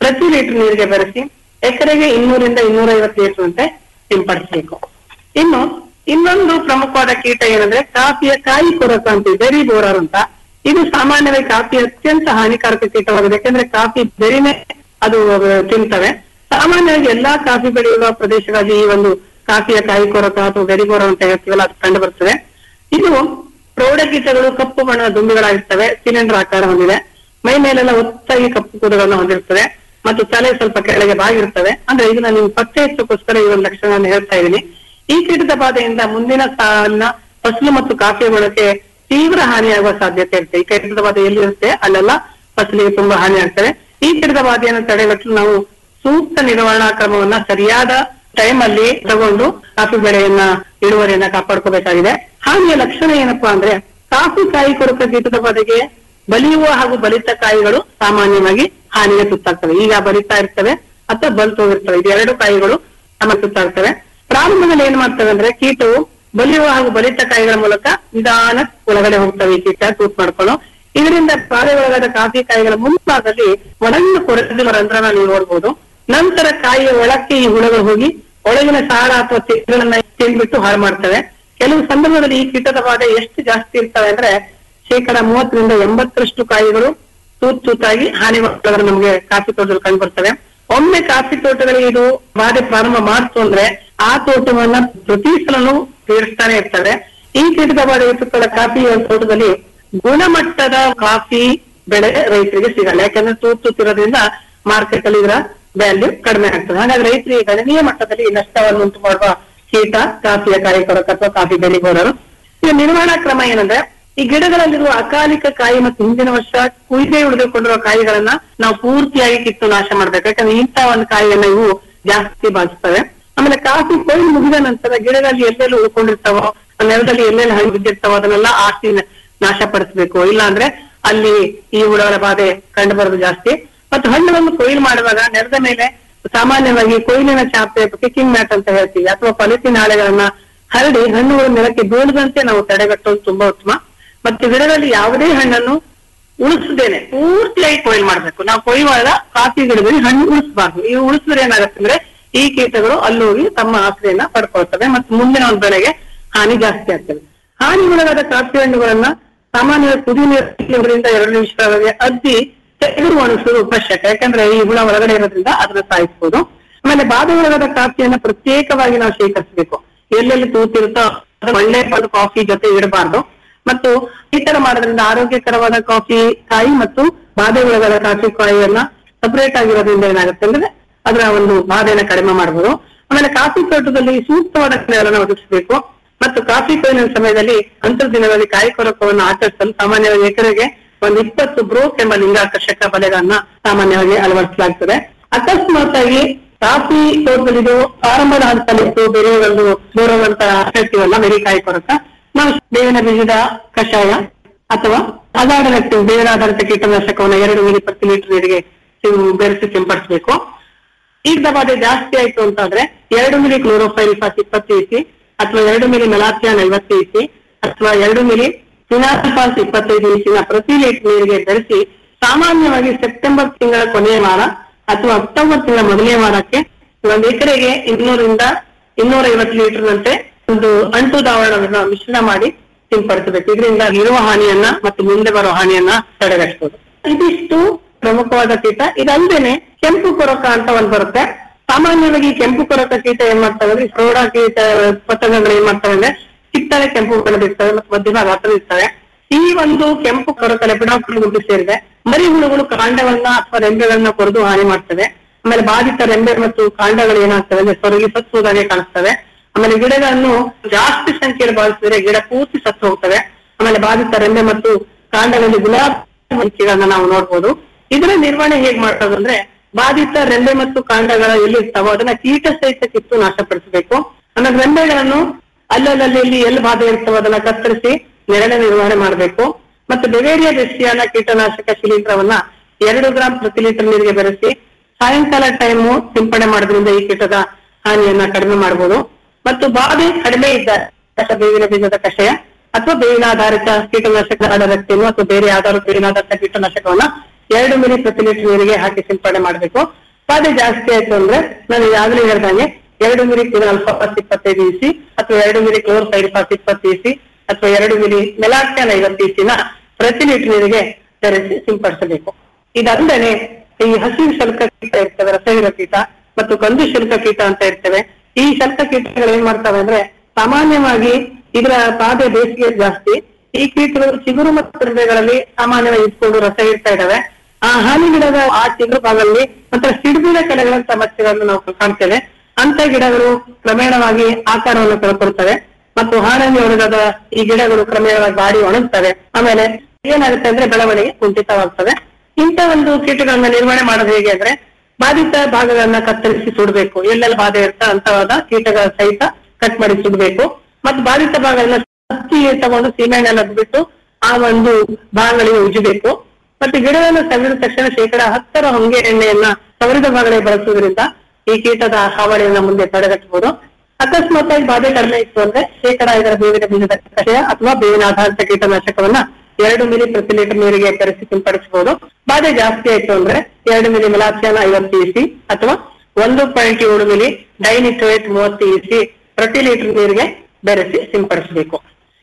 ಪ್ರತಿ ಲೀಟರ್ ನೀರಿಗೆ ಬೆರೆಸಿ ಎಕರೆಗೆ ಇನ್ನೂರಿಂದ ಇನ್ನೂರ ಐವತ್ತು ಲೀಟರ್ ಅಂತೆ ಸಿಂಪಡಿಸಬೇಕು ಇನ್ನು ಇನ್ನೊಂದು ಪ್ರಮುಖವಾದ ಕೀಟ ಏನಂದ್ರೆ ಕಾಫಿಯ ಕಾಯಿ ಕೊರಕ ಅಂತ ಬೆರಿ ಬೋರರ್ ಅಂತ ಇದು ಸಾಮಾನ್ಯವಾಗಿ ಕಾಫಿ ಅತ್ಯಂತ ಹಾನಿಕಾರಕ ಕೀಟವಾಗಿದೆ ಯಾಕಂದ್ರೆ ಕಾಫಿ ಬೆರಿನೇ ಅದು ತಿಂತವೆ ಸಾಮಾನ್ಯವಾಗಿ ಎಲ್ಲಾ ಕಾಫಿ ಬೆಳೆಯುವ ಪ್ರದೇಶಗಳಲ್ಲಿ ಈ ಒಂದು ಕಾಫಿಯ ಕಾಯಿ ಕೊರಕ ಅಥವಾ ಬೆರಿ ಬೋರ ಅಂತ ಹೇಳ್ತೀವಲ್ಲ ಅದು ಕಂಡು ಬರ್ತದೆ ಇದು ಪ್ರೌಢಕೀಟಗಳು ಕಪ್ಪು ಬಣ್ಣದ ದುಂಬಿಗಳಾಗಿರ್ತವೆ ಸಿಲಿಂಡರ್ ಆಕಾರ ಹೊಂದಿದೆ ಮೈ ಮೇಲೆಲ್ಲ ಒತ್ತಾಗಿ ಕಪ್ಪು ಕೂದಲನ್ನು ಹೊಂದಿರ್ತವೆ ಮತ್ತು ತಲೆ ಸ್ವಲ್ಪ ಕೆಳಗೆ ಬಾಗಿರ್ತವೆ ಅಂದ್ರೆ ಇದನ್ನ ನೀವು ಪತ್ತೆ ಹಚ್ಚೋಕ್ಕೋಸ್ಕರ ಈ ಒಂದು ಲಕ್ಷಣವನ್ನು ಹೇಳ್ತಾ ಇದ್ದೀನಿ ಈ ಕೀಟದ ಬಾಧೆಯಿಂದ ಮುಂದಿನ ಸಾಲಿನ ಫಸಲು ಮತ್ತು ಕಾಫಿ ಬೆಳೆಗೆ ತೀವ್ರ ಹಾನಿಯಾಗುವ ಸಾಧ್ಯತೆ ಇರುತ್ತೆ ಈ ಕೀಟದ ಬಾಧೆ ಎಲ್ಲಿರುತ್ತೆ ಅಲ್ಲೆಲ್ಲ ಫಸಲಿಗೆ ತುಂಬಾ ಹಾನಿ ಆಗ್ತದೆ ಈ ಕೀಟದ ಬಾಧೆಯನ್ನು ತಡೆಗಟ್ಟಲು ನಾವು ಸೂಕ್ತ ನಿರ್ವಹಣಾ ಕ್ರಮವನ್ನ ಸರಿಯಾದ ಟೈಮ್ ಅಲ್ಲಿ ತಗೊಂಡು ಕಾಫಿ ಬೆಳೆಯನ್ನ ಇಳುವರಿಯನ್ನ ಕಾಪಾಡ್ಕೋಬೇಕಾಗಿದೆ ಹಾನಿಯ ಲಕ್ಷಣ ಏನಪ್ಪಾ ಅಂದ್ರೆ ಕಾಫಿ ಕಾಯಿ ಕೊರಕ ಕೀಟದ ಬಾಧೆಗೆ ಬಲಿಯುವ ಹಾಗೂ ಬಲಿತ ಕಾಯಿಗಳು ಸಾಮಾನ್ಯವಾಗಿ ಹಾನಿಗೆ ತುತ್ತಾಗ್ತವೆ ಈಗ ಬಲಿತಾ ಇರ್ತವೆ ಅಥವಾ ಬಲ್ತು ಹೋಗಿರ್ತವೆ ಇದು ಎರಡು ಕಾಯಿಗಳು ನಮ್ಮ ತುತ್ತಾಗ್ತವೆ ಪ್ರಾರಂಭದಲ್ಲಿ ಏನ್ ಮಾಡ್ತವೆ ಅಂದ್ರೆ ಕೀಟವು ಬಲಿಯುವ ಹಾಗೂ ಬಲಿತ ಕಾಯಿಗಳ ಮೂಲಕ ನಿಧಾನ ಒಳಗಡೆ ಹೋಗ್ತವೆ ಈ ಕೀಟ ತೂತ್ ಮಾಡ್ಕೊಂಡು ಇದರಿಂದ ಬಾಧೆ ಒಳಗಾದ ಕಾಫಿ ಕಾಯಿಗಳ ಮುಂಭಾಗದಲ್ಲಿ ಒಣಗಿನ ಕೊರೆದಿರುವ ರಂಧ್ರನ ನೀವು ನೋಡ್ಬೋದು ನಂತರ ಕಾಯಿಯ ಒಳಕ್ಕೆ ಈ ಹುಳಗಳು ಹೋಗಿ ಒಳಗಿನ ಸಾರ ಅಥವಾ ತಿರುಗಳನ್ನ ತಿಂದ್ಬಿಟ್ಟು ಹಾಳು ಮಾಡ್ತವೆ ಕೆಲವು ಸಂದರ್ಭದಲ್ಲಿ ಈ ಕೀಟದ ಬಾಧೆ ಎಷ್ಟು ಜಾಸ್ತಿ ಇರ್ತವೆ ಅಂದ್ರೆ ಶೇಕಡ ಮೂವತ್ತರಿಂದ ಎಂಬತ್ತರಷ್ಟು ಕಾಯಿಗಳು ತೂತ್ ತೂತಾಗಿ ಹಾನಿ ಮಾಡೋದ್ರ ನಮಗೆ ಕಾಫಿ ತೋಟದಲ್ಲಿ ಕಂಡು ಬರ್ತವೆ ಒಮ್ಮೆ ಕಾಫಿ ತೋಟಗಳಿಗೆ ಇದು ಬಾಧೆ ಪ್ರಾರಂಭ ಮಾಡ್ತು ಅಂದ್ರೆ ಆ ತೋಟವನ್ನ ಪ್ರತಿ ಸಲನು ಪೀಡಿಸ್ತಾನೆ ಇರ್ತವೆ ಈ ಕೀಟದ ಬಾಧೆ ಇರ್ತಕ್ಕಂಥ ಕಾಫಿ ತೋಟದಲ್ಲಿ ಗುಣಮಟ್ಟದ ಕಾಫಿ ಬೆಳೆ ರೈತರಿಗೆ ಸಿಗಲ್ಲ ಯಾಕಂದ್ರೆ ತೂತ್ ತೂತಿರೋದ್ರಿಂದ ಮಾರ್ಕೆಟ್ ಅಲ್ಲಿ ಇದರ ವ್ಯಾಲ್ಯೂ ಕಡಿಮೆ ಆಗ್ತದೆ ಹಾಗಾಗಿ ರೈತರಿಗೆ ಗಣನೀಯ ಮಟ್ಟದಲ್ಲಿ ನಷ್ಟವನ್ನು ಉಂಟು ಮಾಡುವ ಕೀಟ ಕಾಫಿಯ ಕಾಯಿ ಕೊರಕ ಅಥವಾ ಕಾಫಿ ಬೆಳೆಗೋರರು ಈಗ ನಿರ್ವಹಣಾ ಕ್ರಮ ಏನಂದ್ರೆ ಈ ಗಿಡಗಳಲ್ಲಿರುವ ಅಕಾಲಿಕ ಕಾಯಿ ಮತ್ತು ಹಿಂದಿನ ವರ್ಷ ಕುಯ್ದೇ ಉಳಿದುಕೊಂಡಿರುವ ಕಾಯಿಗಳನ್ನ ನಾವು ಪೂರ್ತಿಯಾಗಿ ಕಿತ್ತು ನಾಶ ಮಾಡ್ಬೇಕು ಯಾಕಂದ್ರೆ ಇಂಥ ಒಂದು ಕಾಯಿಯನ್ನ ಇವು ಜಾಸ್ತಿ ಬಾಧಿಸ್ತವೆ ಆಮೇಲೆ ಕಾಫಿ ಕೊಯ್ಲು ಮುಗಿದ ನಂತರ ಗಿಡಗಳಲ್ಲಿ ಎಲ್ಲೆಲ್ಲಿ ಉಳ್ಕೊಂಡಿರ್ತಾವೋ ಆ ನೆಲದಲ್ಲಿ ಎಲ್ಲೆಲ್ಲಿ ಹಣ್ಣು ಬಿದ್ದಿರ್ತಾವೋ ಅದನ್ನೆಲ್ಲ ಆರ್ಸಿ ನಾಶಪಡಿಸಬೇಕು ಇಲ್ಲ ಅಂದ್ರೆ ಅಲ್ಲಿ ಈ ಹುಳಗಳ ಬಾಧೆ ಕಂಡು ಬರೋದು ಜಾಸ್ತಿ ಮತ್ತು ಹಣ್ಣುಗಳನ್ನು ಕೊಯ್ಲು ಮಾಡುವಾಗ ನೆಲದ ಮೇಲೆ ಸಾಮಾನ್ಯವಾಗಿ ಕೊಯ್ಲಿನ ಚಾಪೆ ಪಿಕಿಂಗ್ ಮ್ಯಾಟ್ ಅಂತ ಹೇಳ್ತೀವಿ ಅಥವಾ ಪಲಿಥಿನ್ ಹಾಳೆಗಳನ್ನ ಹರಡಿ ಹಣ್ಣುಗಳು ನೆಲಕ್ಕೆ ಬೀಳದಂತೆ ನಾವು ತಡೆಗಟ್ಟೋದು ತುಂಬಾ ಉತ್ತಮ ಮತ್ತೆ ಗಿಡದಲ್ಲಿ ಯಾವುದೇ ಹಣ್ಣನ್ನು ಉಳಿಸದೇನೆ ಪೂರ್ತಿಯಾಗಿ ಕೊಯ್ಲು ಮಾಡ್ಬೇಕು ನಾವು ಕೊಯ್ಯುವಾಗ ಕಾಫಿ ಗಿಡದಲ್ಲಿ ಹಣ್ಣು ಉಳಿಸಬಾರ್ದು ಈ ಉಳಿಸಿದ್ರೆ ಏನಾಗುತ್ತೆ ಅಂದ್ರೆ ಈ ಕೀಟಗಳು ಅಲ್ಲೋಗಿ ತಮ್ಮ ಆಶ್ರಯನ ಪಡ್ಕೊಳ್ತವೆ ಮತ್ತು ಮುಂದಿನ ಒಂದು ಬೆಳೆಗೆ ಹಾನಿ ಜಾಸ್ತಿ ಆಗ್ತದೆ ಹಾನಿಗೊಳಗಾದ ಕಾಫಿ ಹಣ್ಣುಗಳನ್ನ ಸಾಮಾನ್ಯವಾಗಿ ಕುದಿ ನೀರಿಂದ ಎರಡು ನಿಮಿಷದವರೆಗೆ ಅದ್ದಿ ತೆಗೆದು ಒಣಗಿಸೋದು ಅವಶ್ಯಕ ಯಾಕಂದ್ರೆ ಈ ಹುಳ ಒಳಗಡೆ ಇರೋದ್ರಿಂದ ಅದನ್ನ ಸಾಯಿಸಬಹುದು ಆಮೇಲೆ ಬಾಧೆ ಒಳಗಾದ ಕಾಫಿಯನ್ನ ಪ್ರತ್ಯೇಕವಾಗಿ ನಾವು ಶೇಖರಿಸಬೇಕು ಎಲ್ಲೆಲ್ಲಿ ತೂತಿರುತ್ತೋ ಅದನ್ನ ಒಳ್ಳೆ ಒಂದು ಕಾಫಿ ಜೊತೆ ಇಡಬಾರ್ದು ಮತ್ತು ಈ ತರ ಮಾಡೋದ್ರಿಂದ ಆರೋಗ್ಯಕರವಾದ ಕಾಫಿ ಕಾಯಿ ಮತ್ತು ಬಾಧೆ ಒಳಗಾದ ಕಾಫಿ ಕಾಯಿಯನ್ನ ಸಪರೇಟ್ ಆಗಿರೋದ್ರಿಂದ ಏನಾಗುತ್ತೆ ಅಂದ್ರೆ ಅದರ ಒಂದು ಬಾಧೆಯನ್ನ ಕಡಿಮೆ ಮಾಡಬಹುದು ಆಮೇಲೆ ಕಾಫಿ ತೋಟದಲ್ಲಿ ಸೂಕ್ತವಾದ ನೆಲವನ್ನು ಒದಗಿಸಬೇಕು ಮತ್ತು ಕಾಫಿ ಕೊಯ್ಲಿನ ಸಮಯದಲ್ಲಿ ಅಂತರ ದಿನಗಳಲ್ಲಿ ಕಾಯಿ ಕೊರಕವನ್ನು ಆಚರಿಸಲು ಸಾಮಾನ್ಯವಾಗಿ ಎಕರೆಗೆ ಒಂದು ಇಪ್ಪತ್ತು ಬ್ರೋಕ್ ಎಂಬ ಲಿಂಗಾಕರ್ಷಕ ಬಲೆಗಳನ್ನ ಸಾಮಾನ್ಯವಾಗಿ ಅಳವಡಿಸಲಾಗ್ತದೆ ಅಕಸ್ಮಾತ್ ಆಗಿ ಕಾಫಿ ತೋಟದಲ್ಲಿದು ಆರಂಭದ ಹಂತದಲ್ಲಿತ್ತು ಬೆರೆಯುವುದು ಬೋರೋವಂತ ಹೇಳ್ತೀವಲ್ಲ ಬೆರಿ ಕಾಯಿ ಕೊರಕ ನಾವು ಬೇವಿನ ಬೀಜದ ಕಷಾಯ ಅಥವಾ ಅದಾಡರಕ್ಟಿವ್ ಬೇವಿನ ಆಧಾರಿತ ಕೀಟನಾಶಕವನ್ನು ಎರಡು ಮಿಲಿ ಪ್ರತಿ ಲೀಟರ್ ನೀರಿಗೆ ಸಿಂ- ಬೆರೆಸಿ ಸಿಂಪಡಿಸಬೇಕು ಈಗ ಬಾಧೆ ಜಾಸ್ತಿ ಆಯ್ತು ಅಂತಾದ್ರೆ ಎರಡು ಮಿಲಿ ಕ್ಲೋರೋಫೈಲ್ ಫಾಸ್ ಇಪ್ಪತ್ತು ಇಸಿ ಅಥವಾ ಎರಡು ಮಿಲಿ ಮೆಲಾಥಿಯಾನ್ ಐವತ್ತು ಇಸಿ ಅಥವಾ ಎರಡು ಮಿಲಿ ಫಿನಾಲ್ಫಾಸ್ ಇಪ್ಪತ್ತೈದು ಇಸಿನ ಪ್ರತಿ ಲೀಟರ್ ನೀರಿಗೆ ಬೆರೆಸಿ ಸಾಮಾನ್ಯವಾಗಿ ಸೆಪ್ಟೆಂಬರ್ ತಿಂಗಳ ಕೊನೆಯ ವಾರ ಅಥವಾ ಅಕ್ಟೋಬರ್ ತಿಂಗಳ ಮೊದಲನೇ ವಾರಕ್ಕೆ ಒಂದು ಎಕರೆಗೆ ಇನ್ನೂರಿಂದ ಇನ್ನೂರ ಐವತ್ತು ಲೀಟರ್ ನಂತೆ ಒಂದು ಅಂಟು ದಾವಣವನ್ನು ಮಿಶ್ರಣ ಮಾಡಿ ಸಿಂಪಡಿಸಬೇಕು ಇದರಿಂದ ಇರುವ ಹಾನಿಯನ್ನ ಮತ್ತು ಮುಂದೆ ಬರುವ ಹಾನಿಯನ್ನ ತಡೆಗಟ್ಟಬಹುದು ಇದಿಷ್ಟು ಪ್ರಮುಖವಾದ ಕೀಟ ಇದಲ್ದೇನೆ ಕೆಂಪು ಕೊರಕ ಅಂತ ಒಂದ್ ಬರುತ್ತೆ ಸಾಮಾನ್ಯವಾಗಿ ಈ ಕೆಂಪು ಕೊರಕ ಕೀಟ ಏನ್ ಮಾಡ್ತವೆ ಅಂದ್ರೆ ಪ್ರೌಢ ಕೀಟ ಪತಂಗಗಳು ಏನ್ ಮಾಡ್ತವೆ ಅಂದ್ರೆ ಕಿತ್ತಳೆ ಕೆಂಪು ಬೆಳೆದಿರ್ತವೆ ಮತ್ತು ಮಧ್ಯಭಾಗ ಹತ್ರ ಇರ್ತವೆ ಈ ಒಂದು ಕೆಂಪು ಕೊರಕ ಲೆಪಿಡಾಪ್ಟರ್ ಗುಂಪು ಸೇರಿದೆ ಮರಿ ಹುಳುಗಳು ಕಾಂಡಗಳನ್ನ ಅಥವಾ ರೆಂಬೆಗಳನ್ನ ಕೊರೆದು ಹಾನಿ ಮಾಡ್ತವೆ ಆಮೇಲೆ ಬಾಧಿತ ರೆಂಬೆ ಮತ್ತು ಕಾಂಡಗಳು ಏನಾಗ್ತವೆ ಅಂದ್ರೆ ಸೊರಗಿ ಸತ್ತುವುದಾಗೆ ಕಾಣಿಸ್ತವೆ ಆಮೇಲೆ ಗಿಡಗಳನ್ನು ಜಾಸ್ತಿ ಸಂಖ್ಯೆಯಲ್ಲಿ ಬಾಧಿಸಿದ್ರೆ ಗಿಡ ಪೂರ್ತಿ ಸತ್ತು ಹೋಗ್ತವೆ ಆಮೇಲೆ ಬಾಧಿತ ರೆಂಬೆ ಮತ್ತು ಕಾಂಡಗಳಲ್ಲಿ ಗುಲಾಬಿ ಮರಿಕೆಗಳನ್ನ ನಾವು ನೋಡ್ಬೋದು ಇದರ ನಿರ್ವಹಣೆ ಹೇಗ್ ಮಾಡೋದು ಅಂದ್ರೆ ಬಾಧಿತ ರೆಂಬೆ ಮತ್ತು ಕಾಂಡಗಳ ಎಲ್ಲಿರ್ತಾವೋ ಅದನ್ನ ಕೀಟ ಸಹಿತ ಕಿತ್ತು ನಾಶಪಡಿಸಬೇಕು ಆಮೇಲೆ ರೆಂಬೆಗಳನ್ನು ಅಲ್ಲಲ್ಲಿ ಇಲ್ಲಿ ಎಲ್ಲಿ ಬಾಧೆ ಇರ್ತವೋ ಅದನ್ನ ಕತ್ತರಿಸಿ ನೆರಳೆ ನಿರ್ವಹಣೆ ಮಾಡಬೇಕು ಮತ್ತು ಬೆವೇರಿಯಾ ದೃಷ್ಟಿಯಾನ ಕೀಟನಾಶಕ ಶಿಲೀಂಧ್ರವನ್ನ ಎರಡು ಗ್ರಾಂ ಪ್ರತಿ ಲೀಟರ್ ನೀರಿಗೆ ಬೆರೆಸಿ ಸಾಯಂಕಾಲ ಟೈಮು ಸಿಂಪಡಣೆ ಮಾಡೋದ್ರಿಂದ ಈ ಕೀಟದ ಹಾನಿಯನ್ನ ಕಡಿಮೆ ಮಾಡಬಹುದು ಮತ್ತು ಬಾಧೆ ಕಡಿಮೆ ಇದ್ದ ಬೇವಿನ ಬೀಜದ ಕಷಾಯ ಅಥವಾ ಬೇವಿನ ಆಧಾರಿತ ಕೀಟನಾಶಕ ರಕ್ತಿಯನ್ನು ಅಥವಾ ಬೇರೆ ಯಾವ್ದಾದ್ರು ಬೇವಿನ ಆಧಾರಿತ ಕೀಟನಾಶಕವನ್ನ ಎರಡು ಮಿಲಿ ಪ್ರತಿ ಲೀಟರ್ ನೀರಿಗೆ ಹಾಕಿ ಸಿಂಪಡಣೆ ಮಾಡಬೇಕು ಬಾಧೆ ಜಾಸ್ತಿ ಆಯ್ತು ಅಂದ್ರೆ ನಾನು ಈಗಾಗಲೇ ಹೇಳ್ದಂಗೆ ಎರಡು ಮಿಲಿ ಅಲ್ಫಾಫಾಸ್ ಇಪ್ಪತ್ತೈದು ಇಸಿ ಅಥವಾ ಎರಡು ಮಿಲಿ ಕ್ಲೋರ್ಫೈರಿಫಾಸ್ ಇಪ್ಪತ್ತು ಇಸಿ ಅಥವಾ ಎರಡು ಮಿಲಿ ಮೆಲಾಕ್ಸಿಯನ್ ಐವತ್ತು ಇಸಿನ ಪ್ರತಿ ಲೀಟರ್ ನೀರಿಗೆ ಬೆರೆಸಿ ಸಿಂಪಡಿಸಬೇಕು ಇದಲ್ಲದೆ ಈ ಹಸಿರು ಶಲ್ಕ ಕೀಟ ಇರ್ತವೆ ರಸಹೀರ ಕೀಟ ಮತ್ತು ಕಂದು ಶುಲ್ಕ ಕೀಟ ಅಂತ ಇರ್ತವೆ ಈ ಶಲ್ಕ ಕೀಟಗಳು ಏನ್ ಮಾಡ್ತವೆ ಅಂದ್ರೆ ಸಾಮಾನ್ಯವಾಗಿ ಇದರ ಬಾಧೆ ಬೇಸಿಗೆ ಜಾಸ್ತಿ ಈ ಕೀಟಗಳು ಚಿಗುರು ಮತ್ತು ತಿರುವೆಗಳಲ್ಲಿ ಸಾಮಾನ್ಯವಾಗಿ ಇಟ್ಕೊಂಡು ರಸ ಇರ್ತಾ ಇದಾವೆ ಆ ಹಾನಿ ಗಿಡದ ಆ ಚಿಗುರು ಭಾಗದಲ್ಲಿ ಮತ್ತೆ ಸಿಡಿಬಿಡ ಕೆಳಗಳಂತ ಮಚ್ಚೆಗಳನ್ನು ನಾವು ಕಾಣ್ತೇವೆ ಅಂತ ಗಿಡಗಳು ಕ್ರಮೇಣವಾಗಿ ಆಕಾರವನ್ನು ಕಳ್ಕೊಳ್ತವೆ ಮತ್ತು ಹಾಳಾಗಿ ಒಣಗದ ಈ ಗಿಡಗಳು ಕ್ರಮೇಣವಾಗಿ ಬಾಡಿ ಒಣಗ್ತವೆ ಆಮೇಲೆ ಏನಾಗುತ್ತೆ ಅಂದ್ರೆ ಬೆಳವಣಿಗೆ ಕುಂಠಿತವಾಗ್ತದೆ ಇಂಥ ಒಂದು ಕೀಟಗಳನ್ನ ನಿರ್ವಹಣೆ ಮಾಡೋದು ಹೇಗೆ ಅಂದ್ರೆ ಬಾಧಿತ ಭಾಗಗಳನ್ನ ಕತ್ತರಿಸಿ ಸುಡಬೇಕು ಎಲ್ಲೆಲ್ಲಿ ಬಾಧೆ ಇರ್ತಾ ಅಂತವಾದ ಕೀಟಗಳ ಸಹಿತ ಕಟ್ ಮಾಡಿ ಸುಡಬೇಕು ಮತ್ತು ಬಾಧಿತ ಭಾಗಗಳನ್ನ ಹತ್ತಿ ತಗೊಂಡು ಸೀಮೆಣ್ಣೆಲ್ಲ ಬಿಟ್ಟು ಆ ಒಂದು ಭಾಗಗಳಿಗೆ ಉಜ್ಜಬೇಕು ಮತ್ತೆ ಗಿಡವನ್ನು ಸವಿದ ತಕ್ಷಣ ಶೇಕಡ ಹತ್ತರ ಹೊಂಗೆ ಎಣ್ಣೆಯನ್ನ ಸವರಿದ ಭಾಗಗಳಿಗೆ ಬಳಸುವುದರಿಂದ ಈ ಕೀಟದ ಹಾವಳಿಯನ್ನ ಮುಂದೆ ತಡೆಗಟ್ಟಬಹುದು ಅಕಸ್ಮಾತ್ ಆಗಿ ಬಾಧೆ ಕಡಿಮೆ ಇತ್ತು ಅಂದ್ರೆ ಶೇಕಡ ಐದರ ಬೇವಿನ ಬೀಜದ ಕಷಾಯ ಅಥವಾ ಬೇವಿನ ಆಧಾರಿತ ಕೀಟನಾಶಕವನ್ನ ಎರಡು ಮಿಲಿ ಪ್ರತಿ ಲೀಟರ್ ನೀರಿಗೆ ಬೆರೆಸಿ ಸಿಂಪಡಿಸಬಹುದು ಬಾಧೆ ಜಾಸ್ತಿ ಆಯ್ತು ಅಂದ್ರೆ ಎರಡು ಮಿಲಿ ಮೆಲಾಕ್ಸಿಯನ್ ಐವತ್ತು ಇಸಿ ಅಥವಾ ಒಂದು ಪಾಯಿಂಟ್ ಏಳು ಮಿಲಿ ಡೈನಿಟ್ರೇಟ್ ಮೂವತ್ತು ಇಸಿ ಪ್ರತಿ ಲೀಟರ್ ನೀರಿಗೆ ಬೆರೆಸಿ ಸಿಂಪಡಿಸಬೇಕು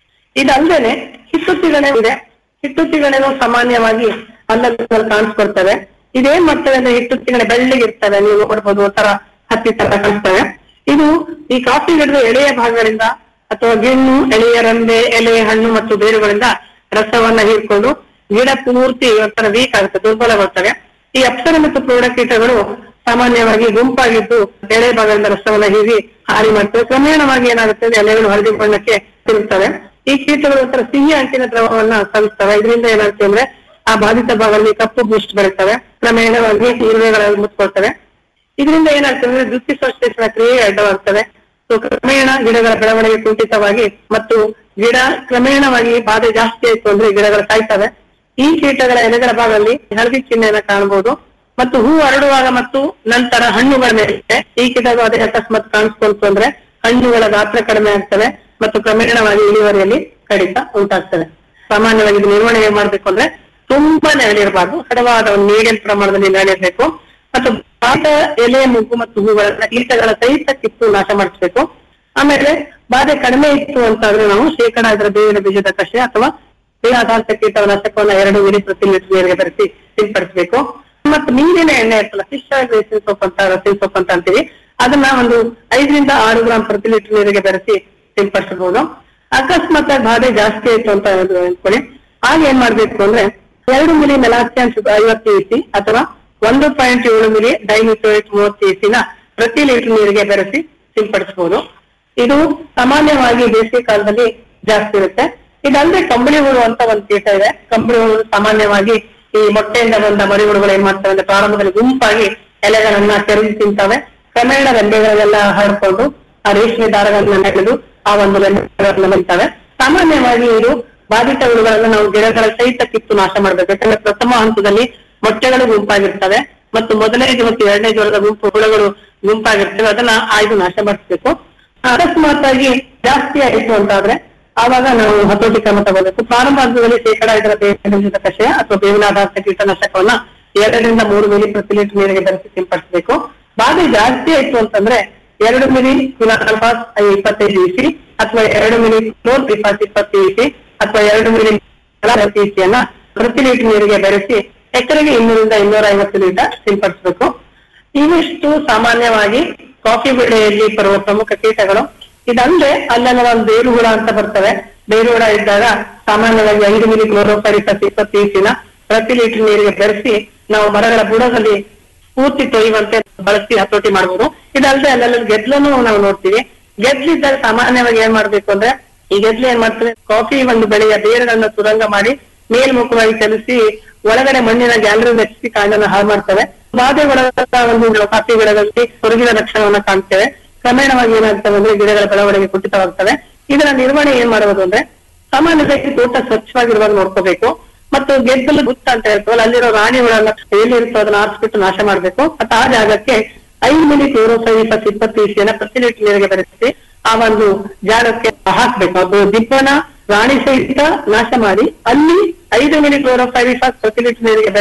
ಇದಲ್ಲದೆ ಹಿಟ್ಟುತ್ತಿಗಣೆ ಇದೆ ಹಿಟ್ಟುತ್ತಿಗಣೆನು ಸಾಮಾನ್ಯವಾಗಿ ಅಲ್ಲಲ್ಲಿ ಕಾಣಿಸ್ಕೊಳ್ತವೆ ಇದೇನ್ ಮಾಡ್ತವೆ ಅಂದ್ರೆ ಹಿಟ್ಟುತ್ತಿಗಣೆ ಬೆಳ್ಳಗಿರ್ತವೆ ನೀವು ನೋಡ್ಬೋದು ಒಂಥರ ಹತ್ತಿ ತರ ಕಾಣಿಸ್ತವೆ ಇದು ಈ ಕಾಫಿ ಗಿಡದ ಎಳೆಯ ಭಾಗಗಳಿಂದ ಅಥವಾ ಗಿಣ್ಣು ಎಳೆಯ ರಂಬೆ ಎಲೆ ಹಣ್ಣು ಮತ್ತು ಬೇರುಗಳಿಂದ ರಸವನ್ನ ಹೀರ್ಕೊಂಡು ಗಿಡ ಪೂರ್ತಿ ಒಂಥರ ವೀಕ್ ಆಗುತ್ತೆ ದುರ್ಬಲಗೊಳ್ತವೆ ಈ ಅಪ್ಸರ ಮತ್ತು ಪ್ರೌಢ ಕೀಟಗಳು ಸಾಮಾನ್ಯವಾಗಿ ಗುಂಪಾಗಿದ್ದು ಎಳೆ ಭಾಗದಿಂದ ರಸವನ್ನ ಹೀರಿ ಹಾರಿ ಮಾಡ್ತವೆ ಕ್ರಮೇಣವಾಗಿ ಏನಾಗುತ್ತೆ ಅಂದ್ರೆ ಎಲೆಗಳು ಹಳದಿ ಬಣ್ಣಕ್ಕೆ ತಿರುಗ್ತವೆ ಈ ಕೀಟಗಳು ಒಂಥರ ಸಿಹಿ ಅಂಟಿನ ದ್ರವವನ್ನ ಸವಿಸ್ತವೆ ಇದರಿಂದ ಏನಾಗುತ್ತೆ ಅಂದ್ರೆ ಆ ಬಾಧಿತ ಭಾಗದಲ್ಲಿ ಕಪ್ಪು ಬೂಸ್ಟ್ ಬರುತ್ತವೆ ಕ್ರಮೇಣವಾಗಿ ಇರುವೆಗಳಲ್ಲಿ ಮುಚ್ಕೊಳ್ತವೆ ಇದರಿಂದ ಏನಾಗ್ತದೆ ಅಂದ್ರೆ ದ್ಯುತಿ ಸಂಶ್ಲೇಷಣ ಕ್ರಿಯೆ ಅಡ್ಡವಾಗ್ತವೆ ಸೊ ಕ್ರಮೇಣ ಗಿಡಗಳ ಬೆಳವಣಿಗೆ ಕುಂಠಿತವಾಗಿ ಮತ್ತು ಗಿಡ ಕ್ರಮೇಣವಾಗಿ ಬಾಧೆ ಜಾಸ್ತಿ ಆಯ್ತು ಅಂದ್ರೆ ಗಿಡಗಳು ಸಾಯ್ತವೆ ಈ ಕೀಟಗಳ ಎಲೆಗಳ ಭಾಗದಲ್ಲಿ ಹಳದಿ ಚಿಹ್ನೆಯನ್ನ ಕಾಣಬಹುದು ಮತ್ತು ಹೂ ಹರಡುವಾಗ ಮತ್ತು ನಂತರ ಹಣ್ಣುಗಳ ಮೇಲೆ ಈ ಕೀಟಗಳು ಅದೇ ಅಕಸ್ಮಾತ್ ಕಾಣಿಸ್ಕೊಂತು ಅಂದ್ರೆ ಹಣ್ಣುಗಳ ಗಾತ್ರ ಕಡಿಮೆ ಆಗ್ತವೆ ಮತ್ತು ಕ್ರಮೇಣವಾಗಿ ಇಳುವರಿಯಲ್ಲಿ ಕಡಿತ ಉಂಟಾಗ್ತದೆ ಸಾಮಾನ್ಯವಾಗಿ ಇದು ನಿರ್ವಹಣೆ ಏನ್ ಮಾಡ್ಬೇಕು ಅಂದ್ರೆ ತುಂಬಾ ನೆರಳಿರಬಾರ್ದು ಹಡವಾದ ಒಂದು ಮೀಡಿಯಂ ಪ್ರಮಾಣದಲ್ಲಿ ನೆರಳಿರ್ಬೇಕು ಮತ್ತು ಬಾಧ ಎಲೆ ಮುಗ್ಗು ಮತ್ತು ಹೂಗಳನ್ನ ಕೀಟಗಳ ಸಹಿತ ಕಿತ್ತು ನಾಶ ಮಾಡಿಸ್ಬೇಕು ಆಮೇಲೆ ಬಾಧೆ ಕಡಿಮೆ ಇತ್ತು ಅಂತಾದ್ರೆ ನಾವು ಶೇಕಡ ಇದರ ಬೇವಿನ ಬೀಜದ ಕಷಾಯ ಅಥವಾ ಬೇವಿನ ಆಧಾರಿತ ಕೀಟನಾಶಕವನ್ನ ಎರಡು ಮಿಲಿ ಪ್ರತಿ ಲೀಟರ್ ನೀರಿಗೆ ಬೆರೆಸಿ ಸಿಂಪಡಿಸಬೇಕು ಮತ್ತು ನೀರಿನ ಎಣ್ಣೆ ಇರ್ತಲ್ಲ ಫಿಶ್ ಆಯಿಲ್ ರೇಸಿನ್ ಸೋಪ್ ಅಂತ ರಸಿನ್ ಸೋಪ್ ಅಂತ ಅಂತೀವಿ ಅದನ್ನ ಒಂದು ಐದರಿಂದ ಆರು ಗ್ರಾಂ ಪ್ರತಿ ಲೀಟರ್ ನೀರಿಗೆ ಬೆರೆಸಿ ಸಿಂಪಡಿಸಬಹುದು ಅಕಸ್ಮಾತ್ ಆಗಿ ಬಾಧೆ ಜಾಸ್ತಿ ಆಯ್ತು ಅಂತ ಅನ್ಕೊಳ್ಳಿ ಆಗ ಏನ್ ಮಾಡ್ಬೇಕು ಅಂದ್ರೆ ಎರಡು ಮಿಲಿ ಮೆಲಾಕ್ಸಿಯನ್ ಐವತ್ತು ಇಸಿ ಅಥವಾ ಒಂದು ಪಾಯಿಂಟ್ ಏಳು ಮಿಲಿ ಡೈಮಿಥೋಯಿಟ್ ಮೂವತ್ತು ಇಸಿನ ಪ್ರತಿ ಲೀಟರ್ ನೀರಿಗೆ ಬೆರೆಸಿ ಸಿಂಪಡಿಸಬಹುದು ಇದು ಸಾಮಾನ್ಯವಾಗಿ ಬೇಸಿಗೆ ಕಾಲದಲ್ಲಿ ಜಾಸ್ತಿ ಇರುತ್ತೆ ಇದಲ್ಲದೆ ಕಂಬಳಿ ಹುಳು ಅಂತ ಒಂದು ಕೀಟ ಇದೆ ಕಂಬಳಿ ಹುಳು ಸಾಮಾನ್ಯವಾಗಿ ಈ ಮೊಟ್ಟೆಯಿಂದ ಬಂದ ಮರಿ ಹುಳುಗಳು ಏನ್ ಮಾಡ್ತವೆ ಅಂದ್ರೆ ಪ್ರಾರಂಭದಲ್ಲಿ ಗುಂಪಾಗಿ ಎಲೆಗಳನ್ನ ಕೆರೆದು ತಿಂತವೆ ಕ್ರಮೇಣ ರೆಂಬೆಗಳನ್ನೆಲ್ಲ ಹರಡ್ಕೊಂಡು ಆ ರೇಷ್ಮೆ ದಾರಗಳನ್ನ ನೆಗೆದು ಆ ಒಂದು ರೆಂಬೆಗಳನ್ನ ಬೆಳಿತವೆ ಸಾಮಾನ್ಯವಾಗಿ ಇದು ಬಾಧಿತ ಹುಳುಗಳನ್ನ ನಾವು ಗಿಡಗಳ ಸಹಿತ ಕಿತ್ತು ನಾಶ ಮಾಡ್ಬೇಕು ಯಾಕಂದ್ರೆ ಪ್ರಥಮ ಹಂತದಲ್ಲಿ ಮೊಟ್ಟೆಗಳು ಗುಂಪಾಗಿರ್ತವೆ ಮತ್ತು ಮೊದಲನೇ ಮತ್ತು ಎರಡನೇ ಜ್ವರದ ಗುಂಪು ಹುಳುಗಳು ಗುಂಪಾಗಿರ್ತವೆ ಅದನ್ನ ಆಯ್ದು ನಾಶ ಮಾಡಿಸ್ಬೇಕು ಅಕಸ್ಮಾತ್ ಆಗಿ ಜಾಸ್ತಿ ಆಯಿತು ಅಂತಾದ್ರೆ ಆವಾಗ ನಾವು ಹತೋಟಿ ಕ್ರಮ ತಗೋಬೇಕು ಪ್ರಾರಂಭ ಹಂತದಲ್ಲಿ ಶೇಕಡ ಇದರ ಬೇವಿನ ಬೀಜದ ಕಷಾಯ ಅಥವಾ ಬೇವಿನ ಆಧಾರಿತ ಕೀಟನಾಶಕವನ್ನ ಎರಡರಿಂದ ಮೂರು ಮಿಲಿ ಪ್ರತಿ ಲೀಟರ್ ನೀರಿಗೆ ಬೆರೆಸಿ ಸಿಂಪಡಿಸಬೇಕು ಬಾಧೆ ಜಾಸ್ತಿ ಆಯ್ತು ಅಂತಂದ್ರೆ ಎರಡು ಮಿಲಿ ಕ್ವಿನಾಲ್ಫಾಸ್ ಇಪ್ಪತ್ತೈದು ಇಸಿ ಅಥವಾ ಎರಡು ಮಿಲಿ ಕ್ಲೋರ್ ಪಿಫಾಸ್ ಇಪ್ಪತ್ತು ಇಸಿ ಅಥವಾ ಎರಡು ಮಿಲಿ ಇಸಿಯನ್ನ ಪ್ರತಿ ಲೀಟರ್ ನೀರಿಗೆ ಬೆರೆಸಿ ಎಕರೆಗೆ ಇನ್ನೂರಿಂದ ಇನ್ನೂರ ಐವತ್ತು ಲೀಟರ್ ಸಿಂಪಡಿಸಬೇಕು ಇವಿಷ್ಟು ಸಾಮಾನ್ಯವಾಗಿ ಕಾಫಿ ಬೆಳೆಯಲ್ಲಿ ಬರುವ ಪ್ರಮುಖ ಕೀಟಗಳು ಇದಲ್ಲದೆ ಅಲ್ಲೆಲ್ಲ ಒಂದು ಬೇರು ಹುಳ ಅಂತ ಬರ್ತವೆ ಬೇರು ಹುಳ ಇದ್ದಾಗ ಸಾಮಾನ್ಯವಾಗಿ ಐದು ಮಿಲಿ ಕ್ಲೋರೋಫೈರಿಕಸ್ ಇಪ್ಪತ್ತು ಇಸಿನ ಪ್ರತಿ ಲೀಟರ್ ನೀರಿಗೆ ಬೆರೆಸಿ ನಾವು ಮರಗಳ ಬುಡದಲ್ಲಿ ಪೂರ್ತಿ ತೊಯ್ಯುವಂತೆ ಬಳಸಿ ಹತೋಟಿ ಮಾಡಬಹುದು ಇದಲ್ಲದೆ ಅಲ್ಲೆಲ್ಲ ಗೆದ್ಲನ್ನು ನಾವು ನೋಡ್ತೀವಿ ಗೆದ್ಲಿದ್ದಾಗ ಸಾಮಾನ್ಯವಾಗಿ ಏನ್ ಮಾಡ್ಬೇಕು ಅಂದ್ರೆ ಈ ಗೆದ್ಲು ಏನ್ ಮಾಡ್ತದೆ ಕಾಫಿ ಒಂದು ಬೆಳೆಯ ಬೇರುಗಳನ್ನ ಸುರಂಗ ಮಾಡಿ ಮೇಲ್ಮುಖವಾಗಿ ಚಲಿಸಿ ಒಳಗಡೆ ಮಣ್ಣಿನ ಗ್ಯಾಲರಿ ರಚಿಸಿ ಕಾಂಡನ ಹಾಳು ಮಾಡ್ತವೆ ಬಾಧೆ ಒಳಗಾದ ಒಂದು ಕಾಫಿ ಗಿಡಗಳಲ್ಲಿ ಹೊರಗಿನ ಲಕ್ಷಣವನ್ನ ಕಾಣ್ತೇವೆ ಕ್ರಮೇಣವಾಗಿ ಏನಾಗ್ತವೆ ಅಂದ್ರೆ ಗಿಡಗಳ ಬೆಳವಣಿಗೆ ಕುಂಠಿತವಾಗ್ತವೆ ಇದರ ನಿರ್ವಹಣೆ ಏನ್ ಮಾಡಬಹುದು ಅಂದ್ರೆ ಸಾಮಾನ್ಯವಾಗಿ ತೋಟ ಸ್ವಚ್ಛವಾಗಿರುವಾಗ ನೋಡ್ಕೋಬೇಕು ಮತ್ತು ಗೆದ್ದಲು ಗುತ್ತ ಅಂತ ಹೇಳ್ತೀವಲ್ಲ ಅಲ್ಲಿರೋ ರಾಣಿಗಳನ್ನ ಎಲ್ಲಿ ಇರ್ತೋ ಅದನ್ನ ಆರಿಸ್ಬಿಟ್ಟು ನಾಶ ಮಾಡ್ಬೇಕು ಮತ್ತು ಆ ಜಾಗಕ್ಕೆ ಐದು ಮಿಲಿ ಕ್ಲೋರೋಫೈರಿಫಸ್ ಇಪ್ಪತ್ತು ಇಸಿಯನ್ನ ಪ್ರತಿ ಲೀಟರ್ ನೀರಿಗೆ ಬೆರೆಸಿ ಆ ಒಂದು ಜಾಗಕ್ಕೆ ಹಾಕ್ಬೇಕು ಅದು ದಿಬ್ಬನ ರಾಣಿ ಸಹಿತ ನಾಶ ಮಾಡಿ ಅಲ್ಲಿ ಐದು ಮಿಲಿ ಕ್ಲೋರೋಫೈರಿಫಸ್ ಪ್ರತಿ ಲೀಟರ್ ನೀರಿಗೆ ಬೆರೆಸಿ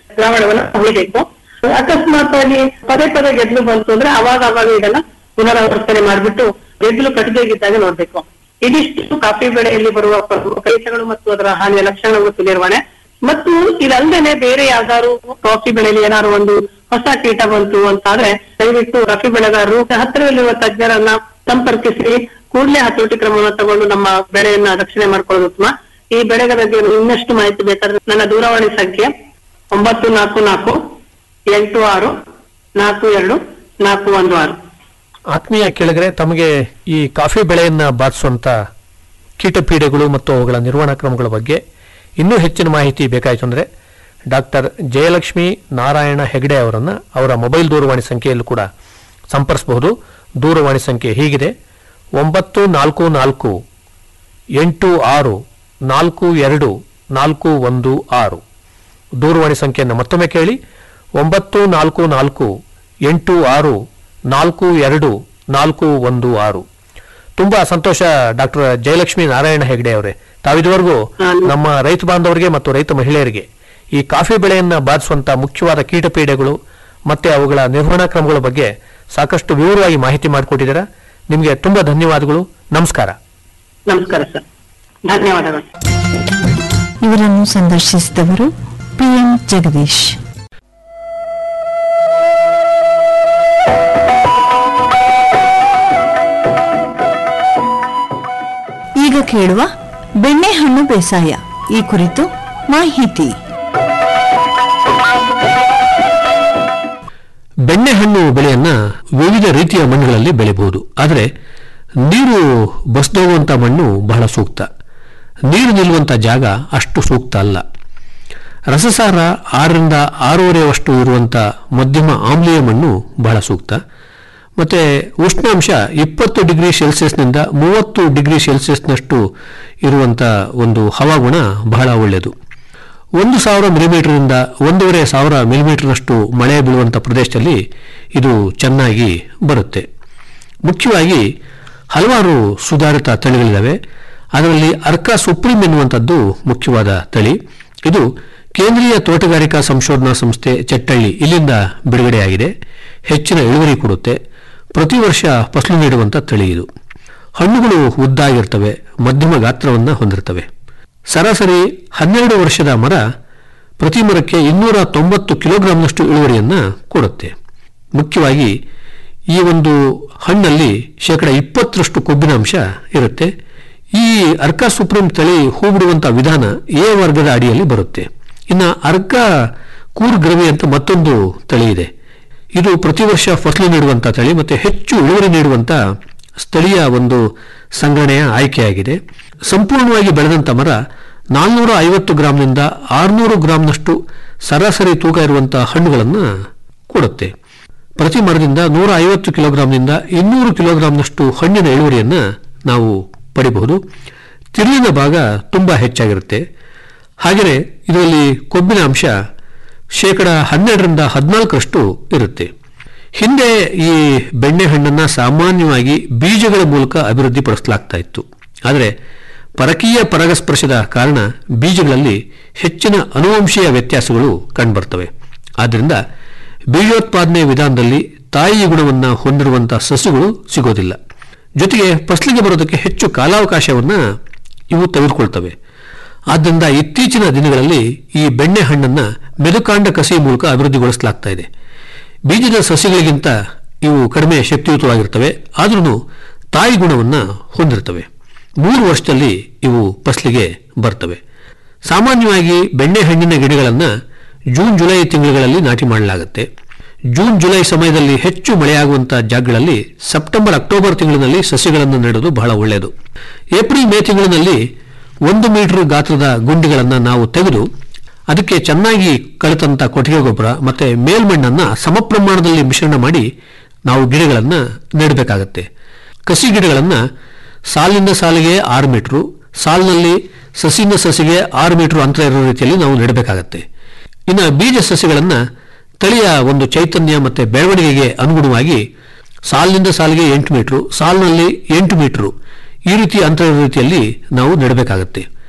ದ್ರಾವಣವನ್ನ ಹೊಡಿಬೇಕು ಅಕಸ್ಮಾತ್ ಆಗಿ ಪದೇ ಪದೇ ಗೆದ್ಲು ಬಂತು ಅಂದ್ರೆ ಅವಾಗ ಅವಾಗ ಇದನ್ನ ಪುನರಾವರ್ತನೆ ಮಾಡ್ಬಿಟ್ಟು ಗೆದ್ಲು ಕಟ್ಟಿದಾಗಿದ್ದಾಗ ನೋಡ್ಬೇಕು ಇದಿಷ್ಟು ಕಾಫಿ ಬೆಳೆಯಲ್ಲಿ ಬರುವ ಪ್ರಮುಖ ಕೀಟಗಳು ಮತ್ತು ಅದರ ಹಾನಿಯ ಲಕ್ಷಣಗಳು ಮತ್ತು ನಿರ್ವಹಣೆ ಮತ್ತು ಇದಲ್ದೇನೆ ಬೇರೆ ಯಾವ್ದಾದ್ರು ಕಾಫಿ ಬೆಳೆಯಲ್ಲಿ ಏನಾದ್ರು ಒಂದು ಹೊಸ ಕೀಟ ಬಂತು ಅಂತಾದ್ರೆ ದಯವಿಟ್ಟು ಕಾಫಿ ಬೆಳೆಗಾರರು ಹತ್ತಿರದಲ್ಲಿರುವ ತಜ್ಞರನ್ನ ಸಂಪರ್ಕಿಸಿ ಕೂಡಲೇ ಹತೋಟಿ ಕ್ರಮವನ್ನು ತಗೊಂಡು ನಮ್ಮ ಬೆಳೆಯನ್ನ ರಕ್ಷಣೆ ಮಾಡ್ಕೊಳ್ಳೋದು ಉತ್ತಮ ಈ ಬೆಳೆಗಳ ಬಗ್ಗೆ ಇನ್ನಷ್ಟು ಮಾಹಿತಿ ಬೇಕಾದ್ರೆ ನನ್ನ ದೂರವಾಣಿ ಸಂಖ್ಯೆ ಒಂಬತ್ತು ನಾಲ್ಕು ನಾಲ್ಕು ಎಂಟು ಆರು ನಾಲ್ಕು ಎರಡು ನಾಲ್ಕು ಒಂದು ಆರು ಆತ್ಮೀಯ ಕೇಳಿದ್ರೆ ತಮಗೆ ಈ ಕಾಫಿ ಬೆಳೆಯನ್ನ ಬಾಧಿಸುವಂತ ಕೀಟಪೀಡೆಗಳು ಮತ್ತು ಅವುಗಳ ನಿರ್ವಹಣಾ ಕ್ರಮಗಳ ಬಗ್ಗೆ ಇನ್ನೂ ಹೆಚ್ಚಿನ ಮಾಹಿತಿ ಬೇಕಾಯಿತು ಅಂದರೆ ಡಾಕ್ಟರ್ ಜಯಲಕ್ಷ್ಮಿ ನಾರಾಯಣ ಹೆಗಡೆ ಅವರನ್ನು ಅವರ ಮೊಬೈಲ್ ದೂರವಾಣಿ ಸಂಖ್ಯೆಯಲ್ಲೂ ಕೂಡ ಸಂಪರ್ಸಬಹುದು ದೂರವಾಣಿ ಸಂಖ್ಯೆ ಹೀಗಿದೆ ಒಂಬತ್ತು ನಾಲ್ಕು ನಾಲ್ಕು ಎಂಟು ಆರು ನಾಲ್ಕು ಎರಡು ನಾಲ್ಕು ಒಂದು ಆರು ದೂರವಾಣಿ ಸಂಖ್ಯೆಯನ್ನು ಮತ್ತೊಮ್ಮೆ ಕೇಳಿ ಒಂಬತ್ತು ನಾಲ್ಕು ನಾಲ್ಕು ಎಂಟು ಆರು ನಾಲ್ಕು ಎರಡು ನಾಲ್ಕು ಒಂದು ಆರು ತುಂಬಾ ಸಂತೋಷ ಡಾಕ್ಟರ್ ಜಯಲಕ್ಷ್ಮಿ ನಾರಾಯಣ ಹೆಗಡೆ ಅವರೇ ತಾವಿದುವರೆಗೂ ನಮ್ಮ ರೈತ ಬಾಂಧವರಿಗೆ ಮತ್ತು ರೈತ ಮಹಿಳೆಯರಿಗೆ ಈ ಕಾಫಿ ಬೆಳೆಯನ್ನ ಬಾಧಿಸುವಂತ ಮುಖ್ಯವಾದ ಕೀಟಪೀಡೆಗಳು ಮತ್ತೆ ಅವುಗಳ ನಿರ್ವಹಣಾ ಕ್ರಮಗಳ ಬಗ್ಗೆ ಸಾಕಷ್ಟು ವಿವರವಾಗಿ ಮಾಹಿತಿ ಮಾಡಿಕೊಟ್ಟಿದ್ದೀರಾ ನಿಮಗೆ ತುಂಬಾ ಧನ್ಯವಾದಗಳು ನಮಸ್ಕಾರ ನಮಸ್ಕಾರ ಸರ್ ಧನ್ಯವಾದಗಳು ಇವರನ್ನು ಸಂದರ್ಶಿಸಿದವರು ಪಿಎಂ ಜಗದೀಶ್ ಈಗ ಕೇಳುವ ಬೆಣ್ಣೆಹಣ್ಣು ಬೇಸಾಯ ಈ ಕುರಿತು ಮಾಹಿತಿ ಬೆಣ್ಣೆಹಣ್ಣು ಬೆಳೆಯನ್ನ ವಿವಿಧ ರೀತಿಯ ಮಣ್ಣುಗಳಲ್ಲಿ ಬೆಳೆಯಬಹುದು ಆದರೆ ನೀರು ಬಸ್ದೋಗುವಂಥ ಮಣ್ಣು ಬಹಳ ಸೂಕ್ತ ನೀರು ನಿಲ್ಲುವಂಥ ಜಾಗ ಅಷ್ಟು ಸೂಕ್ತ ಅಲ್ಲ ರಸಸಾರ ಆರರಿಂದ ಆರೂವರೆವಷ್ಟು ಇರುವಂಥ ಮಧ್ಯಮ ಆಮ್ಲೀಯ ಮಣ್ಣು ಬಹಳ ಸೂಕ್ತ ಮತ್ತೆ ಉಷ್ಣಾಂಶ ಇಪ್ಪತ್ತು ಡಿಗ್ರಿ ಸೆಲ್ಸಿಯಸ್ನಿಂದ ಮೂವತ್ತು ಡಿಗ್ರಿ ಸೆಲ್ಸಿಯಸ್ನಷ್ಟು ಇರುವಂಥ ಒಂದು ಹವಾಗುಣ ಬಹಳ ಒಳ್ಳೆಯದು ಒಂದು ಸಾವಿರ ಮಿಲಿಮೀಟರ್ನಿಂದ ಒಂದೂವರೆ ಸಾವಿರ ಮಿಲಿಮೀಟರ್ನಷ್ಟು ಮಳೆ ಬೀಳುವಂಥ ಪ್ರದೇಶದಲ್ಲಿ ಇದು ಚೆನ್ನಾಗಿ ಬರುತ್ತೆ ಮುಖ್ಯವಾಗಿ ಹಲವಾರು ಸುಧಾರಿತ ತಳಿಗಳಿದ್ದಾವೆ ಅದರಲ್ಲಿ ಅರ್ಕಾ ಸುಪ್ರೀಂ ಎನ್ನುವಂಥದ್ದು ಮುಖ್ಯವಾದ ತಳಿ ಇದು ಕೇಂದ್ರೀಯ ತೋಟಗಾರಿಕಾ ಸಂಶೋಧನಾ ಸಂಸ್ಥೆ ಚೆಟ್ಟಳ್ಳಿ ಇಲ್ಲಿಂದ ಬಿಡುಗಡೆಯಾಗಿದೆ ಹೆಚ್ಚಿನ ಇಳುವರಿ ಕೊಡುತ್ತೆ ಪ್ರತಿ ವರ್ಷ ಫಸಲು ನೀಡುವಂಥ ತಳಿ ಇದು ಹಣ್ಣುಗಳು ಉದ್ದಾಗಿರ್ತವೆ ಮಧ್ಯಮ ಗಾತ್ರವನ್ನು ಹೊಂದಿರ್ತವೆ ಸರಾಸರಿ ಹನ್ನೆರಡು ವರ್ಷದ ಮರ ಪ್ರತಿ ಮರಕ್ಕೆ ಇನ್ನೂರ ತೊಂಬತ್ತು ಕಿಲೋಗ್ರಾಂನಷ್ಟು ಇಳುವರಿಯನ್ನು ಕೊಡುತ್ತೆ ಮುಖ್ಯವಾಗಿ ಈ ಒಂದು ಹಣ್ಣಲ್ಲಿ ಶೇಕಡ ಇಪ್ಪತ್ತರಷ್ಟು ಕೊಬ್ಬಿನ ಅಂಶ ಇರುತ್ತೆ ಈ ಅರ್ಕಾ ಸುಪ್ರೀಂ ತಳಿ ಹೂ ಬಿಡುವಂಥ ವಿಧಾನ ಎ ವರ್ಗದ ಅಡಿಯಲ್ಲಿ ಬರುತ್ತೆ ಇನ್ನು ಅರ್ಕಾ ಕೂರ್ ಗ್ರವಿ ಅಂತ ಮತ್ತೊಂದು ತಳಿ ಇದೆ ಇದು ಪ್ರತಿ ವರ್ಷ ಫಸಲು ನೀಡುವಂಥ ತಳಿ ಮತ್ತು ಹೆಚ್ಚು ಇಳುವರಿ ನೀಡುವಂಥ ಸ್ಥಳೀಯ ಒಂದು ಸಂಗ್ರಹಣೆಯ ಆಯ್ಕೆಯಾಗಿದೆ ಸಂಪೂರ್ಣವಾಗಿ ಬೆಳೆದಂಥ ಮರ ನಾಲ್ನೂರ ಐವತ್ತು ಗ್ರಾಂನಿಂದ ಆರುನೂರು ಗ್ರಾಂನಷ್ಟು ಸರಾಸರಿ ತೂಕ ಇರುವಂಥ ಹಣ್ಣುಗಳನ್ನು ಕೊಡುತ್ತೆ ಪ್ರತಿ ಮರದಿಂದ ನೂರ ಐವತ್ತು ಕಿಲೋಗ್ರಾಂನಿಂದ ಇನ್ನೂರು ಕಿಲೋಗ್ರಾಂನಷ್ಟು ಹಣ್ಣಿನ ಇಳುವರಿಯನ್ನು ನಾವು ಪಡಿಬಹುದು ತಿರುಳಿನ ಭಾಗ ತುಂಬ ಹೆಚ್ಚಾಗಿರುತ್ತೆ ಹಾಗೆಯೇ ಇದರಲ್ಲಿ ಕೊಬ್ಬಿನ ಅಂಶ ಶೇಕಡ ಹನ್ನೆರಡರಿಂದ ಹದಿನಾಲ್ಕರಷ್ಟು ಇರುತ್ತೆ ಹಿಂದೆ ಈ ಬೆಣ್ಣೆಹಣ್ಣನ್ನು ಸಾಮಾನ್ಯವಾಗಿ ಬೀಜಗಳ ಮೂಲಕ ಅಭಿವೃದ್ಧಿಪಡಿಸಲಾಗ್ತಾ ಇತ್ತು ಆದರೆ ಪರಕೀಯ ಪರಾಗಸ್ಪರ್ಶದ ಕಾರಣ ಬೀಜಗಳಲ್ಲಿ ಹೆಚ್ಚಿನ ಅನುವಂಶೀಯ ವ್ಯತ್ಯಾಸಗಳು ಕಂಡುಬರ್ತವೆ ಆದ್ದರಿಂದ ಬೀಜೋತ್ಪಾದನೆ ವಿಧಾನದಲ್ಲಿ ತಾಯಿ ಗುಣವನ್ನು ಹೊಂದಿರುವಂತಹ ಸಸ್ಯಗಳು ಸಿಗೋದಿಲ್ಲ ಜೊತೆಗೆ ಫಸಲಿಗೆ ಬರೋದಕ್ಕೆ ಹೆಚ್ಚು ಕಾಲಾವಕಾಶವನ್ನು ಇವು ತೆಗೆದುಕೊಳ್ತವೆ ಆದ್ದರಿಂದ ಇತ್ತೀಚಿನ ದಿನಗಳಲ್ಲಿ ಈ ಬೆಣ್ಣೆ ಹಣ್ಣನ್ನು ಮೆದುಕಾಂಡ ಕಸಿ ಮೂಲಕ ಅಭಿವೃದ್ಧಿಗೊಳಿಸಲಾಗ್ತಾ ಇದೆ ಬೀಜದ ಸಸ್ಯಗಳಿಗಿಂತ ಇವು ಕಡಿಮೆ ಶಕ್ತಿಯುತವಾಗಿರ್ತವೆ ಆದ್ರೂ ತಾಯಿ ಗುಣವನ್ನು ಹೊಂದಿರ್ತವೆ ಮೂರು ವರ್ಷದಲ್ಲಿ ಇವು ಫಸಲಿಗೆ ಬರ್ತವೆ ಸಾಮಾನ್ಯವಾಗಿ ಬೆಣ್ಣೆ ಹಣ್ಣಿನ ಗಿಡಗಳನ್ನು ಜೂನ್ ಜುಲೈ ತಿಂಗಳುಗಳಲ್ಲಿ ನಾಟಿ ಮಾಡಲಾಗುತ್ತೆ ಜೂನ್ ಜುಲೈ ಸಮಯದಲ್ಲಿ ಹೆಚ್ಚು ಮಳೆಯಾಗುವಂತಹ ಜಾಗಗಳಲ್ಲಿ ಸೆಪ್ಟೆಂಬರ್ ಅಕ್ಟೋಬರ್ ತಿಂಗಳಿನಲ್ಲಿ ಸಸ್ಯಗಳನ್ನು ನೆಡೋದು ಬಹಳ ಒಳ್ಳೆಯದು ಏಪ್ರಿಲ್ ಮೇ ತಿಂಗಳಿನಲ್ಲಿ ಒಂದು ಮೀಟರ್ ಗಾತ್ರದ ಗುಂಡಿಗಳನ್ನು ನಾವು ತೆಗೆದು ಅದಕ್ಕೆ ಚೆನ್ನಾಗಿ ಕಳೆತಂತ ಕೊಟ್ಟಿಗೆ ಗೊಬ್ಬರ ಮತ್ತೆ ಮೇಲ್ಮಣ್ಣನ್ನು ಸಮ ಪ್ರಮಾಣದಲ್ಲಿ ಮಿಶ್ರಣ ಮಾಡಿ ನಾವು ಗಿಡಗಳನ್ನು ನೆಡಬೇಕಾಗತ್ತೆ ಕಸಿ ಗಿಡಗಳನ್ನು ಸಾಲಿನಿಂದ ಸಾಲಿಗೆ ಆರು ಮೀಟ್ರು ಸಾಲಿನಲ್ಲಿ ಸಸಿಯಿಂದ ಸಸಿಗೆ ಆರು ಮೀಟರ್ ಅಂತರ ಇರೋ ರೀತಿಯಲ್ಲಿ ನಾವು ನೆಡಬೇಕಾಗತ್ತೆ ಇನ್ನು ಬೀಜ ಸಸ್ಯಗಳನ್ನು ತಳಿಯ ಒಂದು ಚೈತನ್ಯ ಮತ್ತು ಬೆಳವಣಿಗೆಗೆ ಅನುಗುಣವಾಗಿ ಸಾಲಿನಿಂದ ಸಾಲಿಗೆ ಎಂಟು ಮೀಟ್ರು ಸಾಲಿನಲ್ಲಿ ಎಂಟು ಮೀಟ್ರು ಈ ರೀತಿ ಅಂತರ ಇರೋ ರೀತಿಯಲ್ಲಿ ನಾವು ನೆಡಬೇಕಾಗತ್ತೆ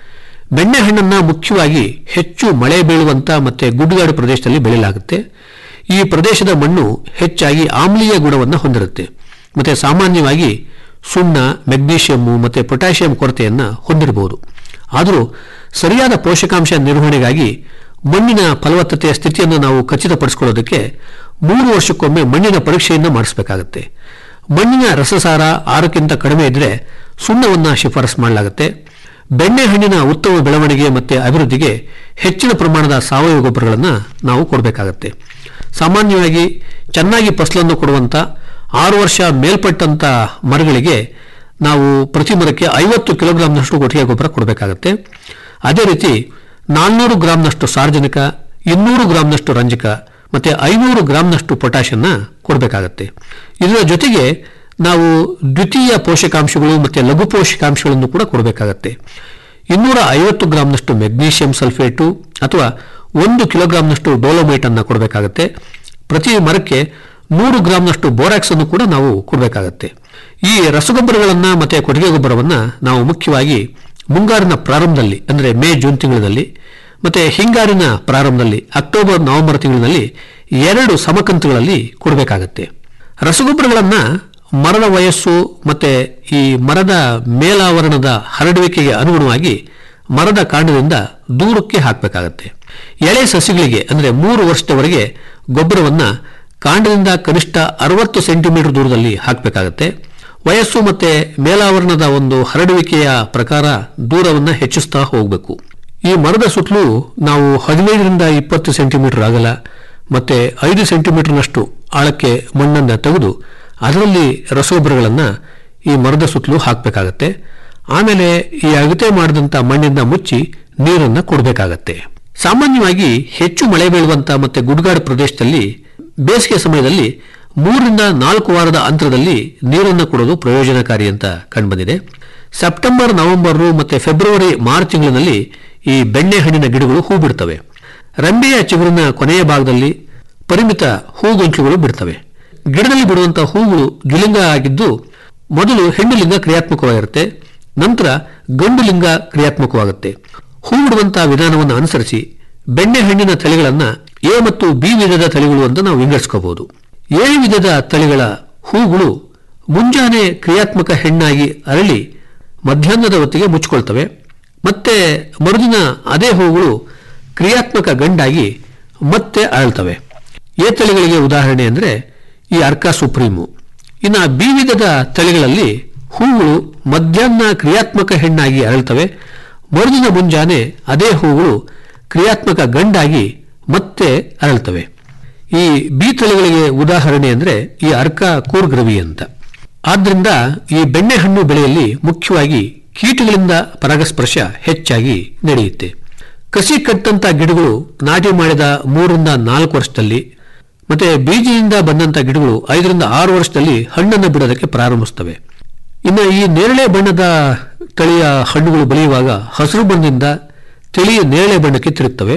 ಬೆಣ್ಣೆಹಣ್ಣನ್ನ ಮುಖ್ಯವಾಗಿ ಹೆಚ್ಚು ಮಳೆ ಬೀಳುವಂತ ಮತ್ತೆ ಗುಡ್ಡುಗಾಡು ಪ್ರದೇಶದಲ್ಲಿ ಬೆಳೆಯಲಾಗುತ್ತೆ ಈ ಪ್ರದೇಶದ ಮಣ್ಣು ಹೆಚ್ಚಾಗಿ ಆಮ್ಲೀಯ ಗುಣವನ್ನು ಹೊಂದಿರುತ್ತೆ ಮತ್ತೆ ಸಾಮಾನ್ಯವಾಗಿ ಸುಣ್ಣ ಮೆಗ್ನೀಷಿಯಂ ಮತ್ತೆ ಪೊಟ್ಯಾಷಿಯಂ ಕೊರತೆಯನ್ನ ಹೊಂದಿರಬಹುದು ಆದರೂ ಸರಿಯಾದ ಪೋಷಕಾಂಶ ನಿರ್ವಹಣೆಗಾಗಿ ಮಣ್ಣಿನ ಫಲವತ್ತತೆಯ ಸ್ಥಿತಿಯನ್ನು ನಾವು ಖಚಿತಪಡಿಸಿಕೊಳ್ಳೋದಕ್ಕೆ ಮೂರು ವರ್ಷಕ್ಕೊಮ್ಮೆ ಮಣ್ಣಿನ ಪರೀಕ್ಷೆಯನ್ನು ಮಾಡಿಸಬೇಕಾಗುತ್ತೆ ಮಣ್ಣಿನ ರಸಸಾರ ಆರಕ್ಕಿಂತ ಕಡಿಮೆ ಇದ್ರೆ ಸುಣ್ಣವನ್ನ ಶಿಫಾರಸು ಮಾಡಲಾಗುತ್ತೆ ಬೆಣ್ಣೆಹಣ್ಣಿನ ಉತ್ತಮ ಬೆಳವಣಿಗೆ ಮತ್ತೆ ಅಭಿವೃದ್ಧಿಗೆ ಹೆಚ್ಚಿನ ಪ್ರಮಾಣದ ಸಾವಯವ ಗೊಬ್ಬರಗಳನ್ನು ನಾವು ಕೊಡಬೇಕಾಗತ್ತೆ ಸಾಮಾನ್ಯವಾಗಿ ಚೆನ್ನಾಗಿ ಫಸಲನ್ನು ಕೊಡುವಂತ ಆರು ವರ್ಷ ಮೇಲ್ಪಟ್ಟಂತ ಮರಗಳಿಗೆ ನಾವು ಪ್ರತಿ ಮರಕ್ಕೆ ಐವತ್ತು ಕಿಲೋಗ್ರಾಂನಷ್ಟು ಕೊಟ್ಟಿಗೆ ಗೊಬ್ಬರ ಕೊಡಬೇಕಾಗತ್ತೆ ಅದೇ ರೀತಿ ನಾಲ್ನೂರು ಗ್ರಾಂನಷ್ಟು ಸಾರ್ವಜನಿಕ ಇನ್ನೂರು ಗ್ರಾಂನಷ್ಟು ರಂಜಕ ಮತ್ತೆ ಐನೂರು ಗ್ರಾಂನಷ್ಟು ಪೊಟ್ಯಾಷನ್ನ ಕೊಡಬೇಕಾಗತ್ತೆ ಇದರ ಜೊತೆಗೆ ನಾವು ದ್ವಿತೀಯ ಪೋಷಕಾಂಶಗಳು ಮತ್ತೆ ಲಘು ಪೋಷಕಾಂಶಗಳನ್ನು ಕೂಡ ಕೊಡಬೇಕಾಗತ್ತೆ ಇನ್ನೂರ ಐವತ್ತು ಗ್ರಾಂನಷ್ಟು ಮೆಗ್ನೀಷಿಯಂ ಸಲ್ಫೇಟು ಅಥವಾ ಒಂದು ಕಿಲೋಗ್ರಾಂನಷ್ಟು ಡೋಲೋಮೈಟ್ ಅನ್ನು ಕೊಡಬೇಕಾಗತ್ತೆ ಪ್ರತಿ ಮರಕ್ಕೆ ನೂರು ಗ್ರಾಂನಷ್ಟು ಬೋರಾಕ್ಸ್ ಅನ್ನು ಕೂಡ ನಾವು ಕೊಡಬೇಕಾಗತ್ತೆ ಈ ರಸಗೊಬ್ಬರಗಳನ್ನ ಮತ್ತೆ ಕೊಟ್ಟಿಗೆ ಗೊಬ್ಬರವನ್ನ ನಾವು ಮುಖ್ಯವಾಗಿ ಮುಂಗಾರಿನ ಪ್ರಾರಂಭದಲ್ಲಿ ಅಂದರೆ ಮೇ ಜೂನ್ ತಿಂಗಳಲ್ಲಿ ಮತ್ತೆ ಹಿಂಗಾರಿನ ಪ್ರಾರಂಭದಲ್ಲಿ ಅಕ್ಟೋಬರ್ ನವೆಂಬರ್ ತಿಂಗಳಿನಲ್ಲಿ ಎರಡು ಸಮಕಂತುಗಳಲ್ಲಿ ಕೊಡಬೇಕಾಗತ್ತೆ ರಸಗೊಬ್ಬರಗಳನ್ನ ಮರದ ವಯಸ್ಸು ಮತ್ತೆ ಈ ಮರದ ಮೇಲಾವರಣದ ಹರಡುವಿಕೆಗೆ ಅನುಗುಣವಾಗಿ ಮರದ ಕಾಂಡದಿಂದ ದೂರಕ್ಕೆ ಹಾಕಬೇಕಾಗತ್ತೆ ಎಳೆ ಸಸಿಗಳಿಗೆ ಅಂದರೆ ಮೂರು ವರ್ಷದವರೆಗೆ ಗೊಬ್ಬರವನ್ನ ಕಾಂಡದಿಂದ ಕನಿಷ್ಠ ಅರವತ್ತು ಸೆಂಟಿಮೀಟರ್ ದೂರದಲ್ಲಿ ಹಾಕಬೇಕಾಗತ್ತೆ ವಯಸ್ಸು ಮತ್ತೆ ಮೇಲಾವರಣದ ಒಂದು ಹರಡುವಿಕೆಯ ಪ್ರಕಾರ ದೂರವನ್ನ ಹೆಚ್ಚಿಸ್ತಾ ಹೋಗಬೇಕು ಈ ಮರದ ಸುತ್ತಲೂ ನಾವು ಹದಿನೈದರಿಂದ ಇಪ್ಪತ್ತು ಸೆಂಟಿಮೀಟರ್ ಅಗಲ ಮತ್ತೆ ಐದು ಸೆಂಟಿಮೀಟರ್ನಷ್ಟು ಆಳಕ್ಕೆ ಮಣ್ಣನ್ನು ತೆಗೆದು ಅದರಲ್ಲಿ ರಸಗೊಬ್ಬರಗಳನ್ನು ಈ ಮರದ ಸುತ್ತಲೂ ಹಾಕಬೇಕಾಗತ್ತೆ ಆಮೇಲೆ ಈ ಅಗತೆ ಮಾಡಿದಂಥ ಮಣ್ಣಿಂದ ಮುಚ್ಚಿ ನೀರನ್ನು ಕೊಡಬೇಕಾಗತ್ತೆ ಸಾಮಾನ್ಯವಾಗಿ ಹೆಚ್ಚು ಮಳೆ ಬೀಳುವಂತ ಮತ್ತೆ ಗುಡ್ಗಾಡು ಪ್ರದೇಶದಲ್ಲಿ ಬೇಸಿಗೆ ಸಮಯದಲ್ಲಿ ಮೂರರಿಂದ ನಾಲ್ಕು ವಾರದ ಅಂತರದಲ್ಲಿ ನೀರನ್ನು ಕೊಡೋದು ಪ್ರಯೋಜನಕಾರಿ ಅಂತ ಕಂಡುಬಂದಿದೆ ಸೆಪ್ಟೆಂಬರ್ ನವೆಂಬರ್ ಮತ್ತೆ ಫೆಬ್ರವರಿ ಮಾರ್ಚ್ ತಿಂಗಳಿನಲ್ಲಿ ಈ ಬೆಣ್ಣೆಹಣ್ಣಿನ ಗಿಡಗಳು ಹೂ ಬಿಡ್ತವೆ ರಂಬೆಯ ಚಿಗುರಿನ ಕೊನೆಯ ಭಾಗದಲ್ಲಿ ಪರಿಮಿತ ಹೂಗೊಂಚುಗಳು ಬಿಡ್ತವೆ ಗಿಡದಲ್ಲಿ ಬಿಡುವಂತಹ ಹೂಗಳು ದ್ವಿಲಿಂಗ ಆಗಿದ್ದು ಮೊದಲು ಹೆಣ್ಣು ಲಿಂಗ ಕ್ರಿಯಾತ್ಮಕವಾಗಿರುತ್ತೆ ನಂತರ ಗಂಡು ಲಿಂಗ ಕ್ರಿಯಾತ್ಮಕವಾಗುತ್ತೆ ಹೂ ಬಿಡುವಂತಹ ವಿಧಾನವನ್ನು ಅನುಸರಿಸಿ ಬೆಣ್ಣೆಹಣ್ಣಿನ ತಳಿಗಳನ್ನ ಎ ಮತ್ತು ಬಿ ವಿಧದ ತಳಿಗಳು ಅಂತ ನಾವು ವಿಂಗಡಿಸ್ಕೋಬಹುದು ಎ ವಿಧದ ತಳಿಗಳ ಹೂಗಳು ಮುಂಜಾನೆ ಕ್ರಿಯಾತ್ಮಕ ಹೆಣ್ಣಾಗಿ ಅರಳಿ ಮಧ್ಯಾಹ್ನದ ಹೊತ್ತಿಗೆ ಮುಚ್ಚಿಕೊಳ್ತವೆ ಮತ್ತೆ ಮರುದಿನ ಅದೇ ಹೂಗಳು ಕ್ರಿಯಾತ್ಮಕ ಗಂಡಾಗಿ ಮತ್ತೆ ಅರಳ್ತವೆ ಎ ತಳಿಗಳಿಗೆ ಉದಾಹರಣೆ ಅಂದರೆ ಈ ಅರ್ಕಾ ಸುಪ್ರೀಮು ಇನ್ನು ಬಿ ವಿಧದ ತಳಿಗಳಲ್ಲಿ ಹೂಗಳು ಮಧ್ಯಾಹ್ನ ಕ್ರಿಯಾತ್ಮಕ ಹೆಣ್ಣಾಗಿ ಅರಳ್ತವೆ ಮರುದಿನ ಮುಂಜಾನೆ ಅದೇ ಹೂಗಳು ಕ್ರಿಯಾತ್ಮಕ ಗಂಡಾಗಿ ಮತ್ತೆ ಅರಳ್ತವೆ ಈ ಬಿ ತಳಿಗಳಿಗೆ ಉದಾಹರಣೆ ಅಂದರೆ ಈ ಅರ್ಕ ಕೂರ್ಗ್ರವಿ ಅಂತ ಆದ್ರಿಂದ ಈ ಬೆಣ್ಣೆಹಣ್ಣು ಬೆಳೆಯಲ್ಲಿ ಮುಖ್ಯವಾಗಿ ಕೀಟಗಳಿಂದ ಪರಾಗಸ್ಪರ್ಶ ಹೆಚ್ಚಾಗಿ ನಡೆಯುತ್ತೆ ಕಸಿ ಕಟ್ಟಂತ ಗಿಡಗಳು ನಾಟಿ ಮಾಡಿದ ಮೂರರಿಂದ ನಾಲ್ಕು ವರ್ಷದಲ್ಲಿ ಮತ್ತೆ ಬೀಜದಿಂದ ಬಂದಂತ ಗಿಡಗಳು ಐದರಿಂದ ಆರು ವರ್ಷದಲ್ಲಿ ಹಣ್ಣನ್ನು ಬಿಡೋದಕ್ಕೆ ಪ್ರಾರಂಭಿಸ್ತವೆ ಇನ್ನು ಈ ನೇರಳೆ ಬಣ್ಣದ ತಳಿಯ ಹಣ್ಣುಗಳು ಬೆಳೆಯುವಾಗ ಹಸಿರು ಬಣ್ಣದಿಂದ ತಿಳಿ ನೇರಳೆ ಬಣ್ಣಕ್ಕೆ ತಿರುಗ್ತವೆ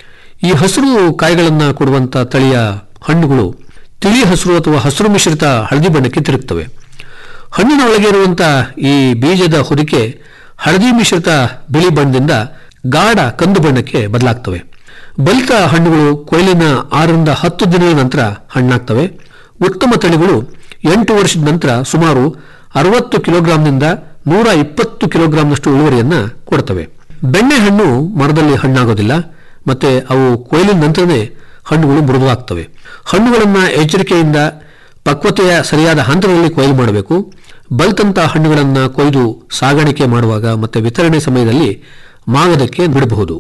ಈ ಹಸಿರು ಕಾಯಿಗಳನ್ನು ಕೊಡುವಂತ ತಳಿಯ ಹಣ್ಣುಗಳು ತಿಳಿ ಹಸಿರು ಅಥವಾ ಹಸಿರು ಮಿಶ್ರಿತ ಹಳದಿ ಬಣ್ಣಕ್ಕೆ ತಿರುಗ್ತವೆ ಹಣ್ಣಿನ ಒಳಗೆ ಇರುವಂತ ಈ ಬೀಜದ ಹೊದಿಕೆ ಹಳದಿ ಮಿಶ್ರಿತ ಬಿಳಿ ಬಣ್ಣದಿಂದ ಗಾಢ ಕಂದು ಬಣ್ಣಕ್ಕೆ ಬದಲಾಗ್ತವೆ ಬಲಿತ ಹಣ್ಣುಗಳು ಕೊಯ್ಲಿನ ಆರರಿಂದ ಹತ್ತು ದಿನಗಳ ನಂತರ ಹಣ್ಣಾಗ್ತವೆ ಉತ್ತಮ ತಳಿಗಳು ಎಂಟು ವರ್ಷದ ನಂತರ ಸುಮಾರು ಅರವತ್ತು ಕಿಲೋಗ್ರಾಂನಿಂದ ನೂರ ಇಪ್ಪತ್ತು ಕಿಲೋಗ್ರಾಂನಷ್ಟು ಇಳುವರಿಯನ್ನ ಕೊಡ್ತವೆ ಬೆಣ್ಣೆಹಣ್ಣು ಮರದಲ್ಲಿ ಹಣ್ಣಾಗೋದಿಲ್ಲ ಮತ್ತೆ ಅವು ಕೊಯ್ಲಿನ ನಂತರನೇ ಹಣ್ಣುಗಳು ಮೃದುವಾಗ್ತವೆ ಹಣ್ಣುಗಳನ್ನು ಎಚ್ಚರಿಕೆಯಿಂದ ಪಕ್ವತೆಯ ಸರಿಯಾದ ಹಂತದಲ್ಲಿ ಕೊಯ್ಲು ಮಾಡಬೇಕು ಬಲ್ತಂತ ಹಣ್ಣುಗಳನ್ನು ಕೊಯ್ದು ಸಾಗಾಣಿಕೆ ಮಾಡುವಾಗ ಮತ್ತೆ ವಿತರಣೆ ಸಮಯದಲ್ಲಿ ಮಾಗದಕ್ಕೆ ಬಿಡಬಹುದು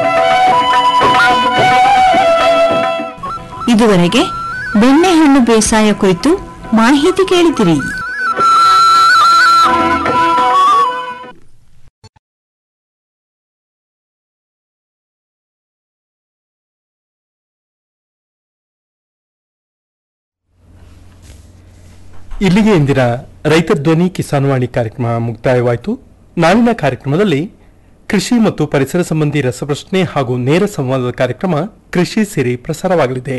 ಇದುವರೆಗೆ ಬೆಣ್ಣೆಹಣ್ಣು ಬೇಸಾಯ ಕುರಿತು ಮಾಹಿತಿ ಕೇಳಿದಿರಿ ಇಲ್ಲಿಗೆ ಇಂದಿನ ರೈತ ಧ್ವನಿ ಕಿಸಾನ್ವಾಣಿ ಕಾರ್ಯಕ್ರಮ ಮುಕ್ತಾಯವಾಯಿತು ನಾಳಿನ ಕಾರ್ಯಕ್ರಮದಲ್ಲಿ ಕೃಷಿ ಮತ್ತು ಪರಿಸರ ಸಂಬಂಧಿ ರಸಪ್ರಶ್ನೆ ಹಾಗೂ ನೇರ ಸಂವಾದದ ಕಾರ್ಯಕ್ರಮ ಕೃಷಿ ಸಿರಿ ಪ್ರಸಾರವಾಗಲಿದೆ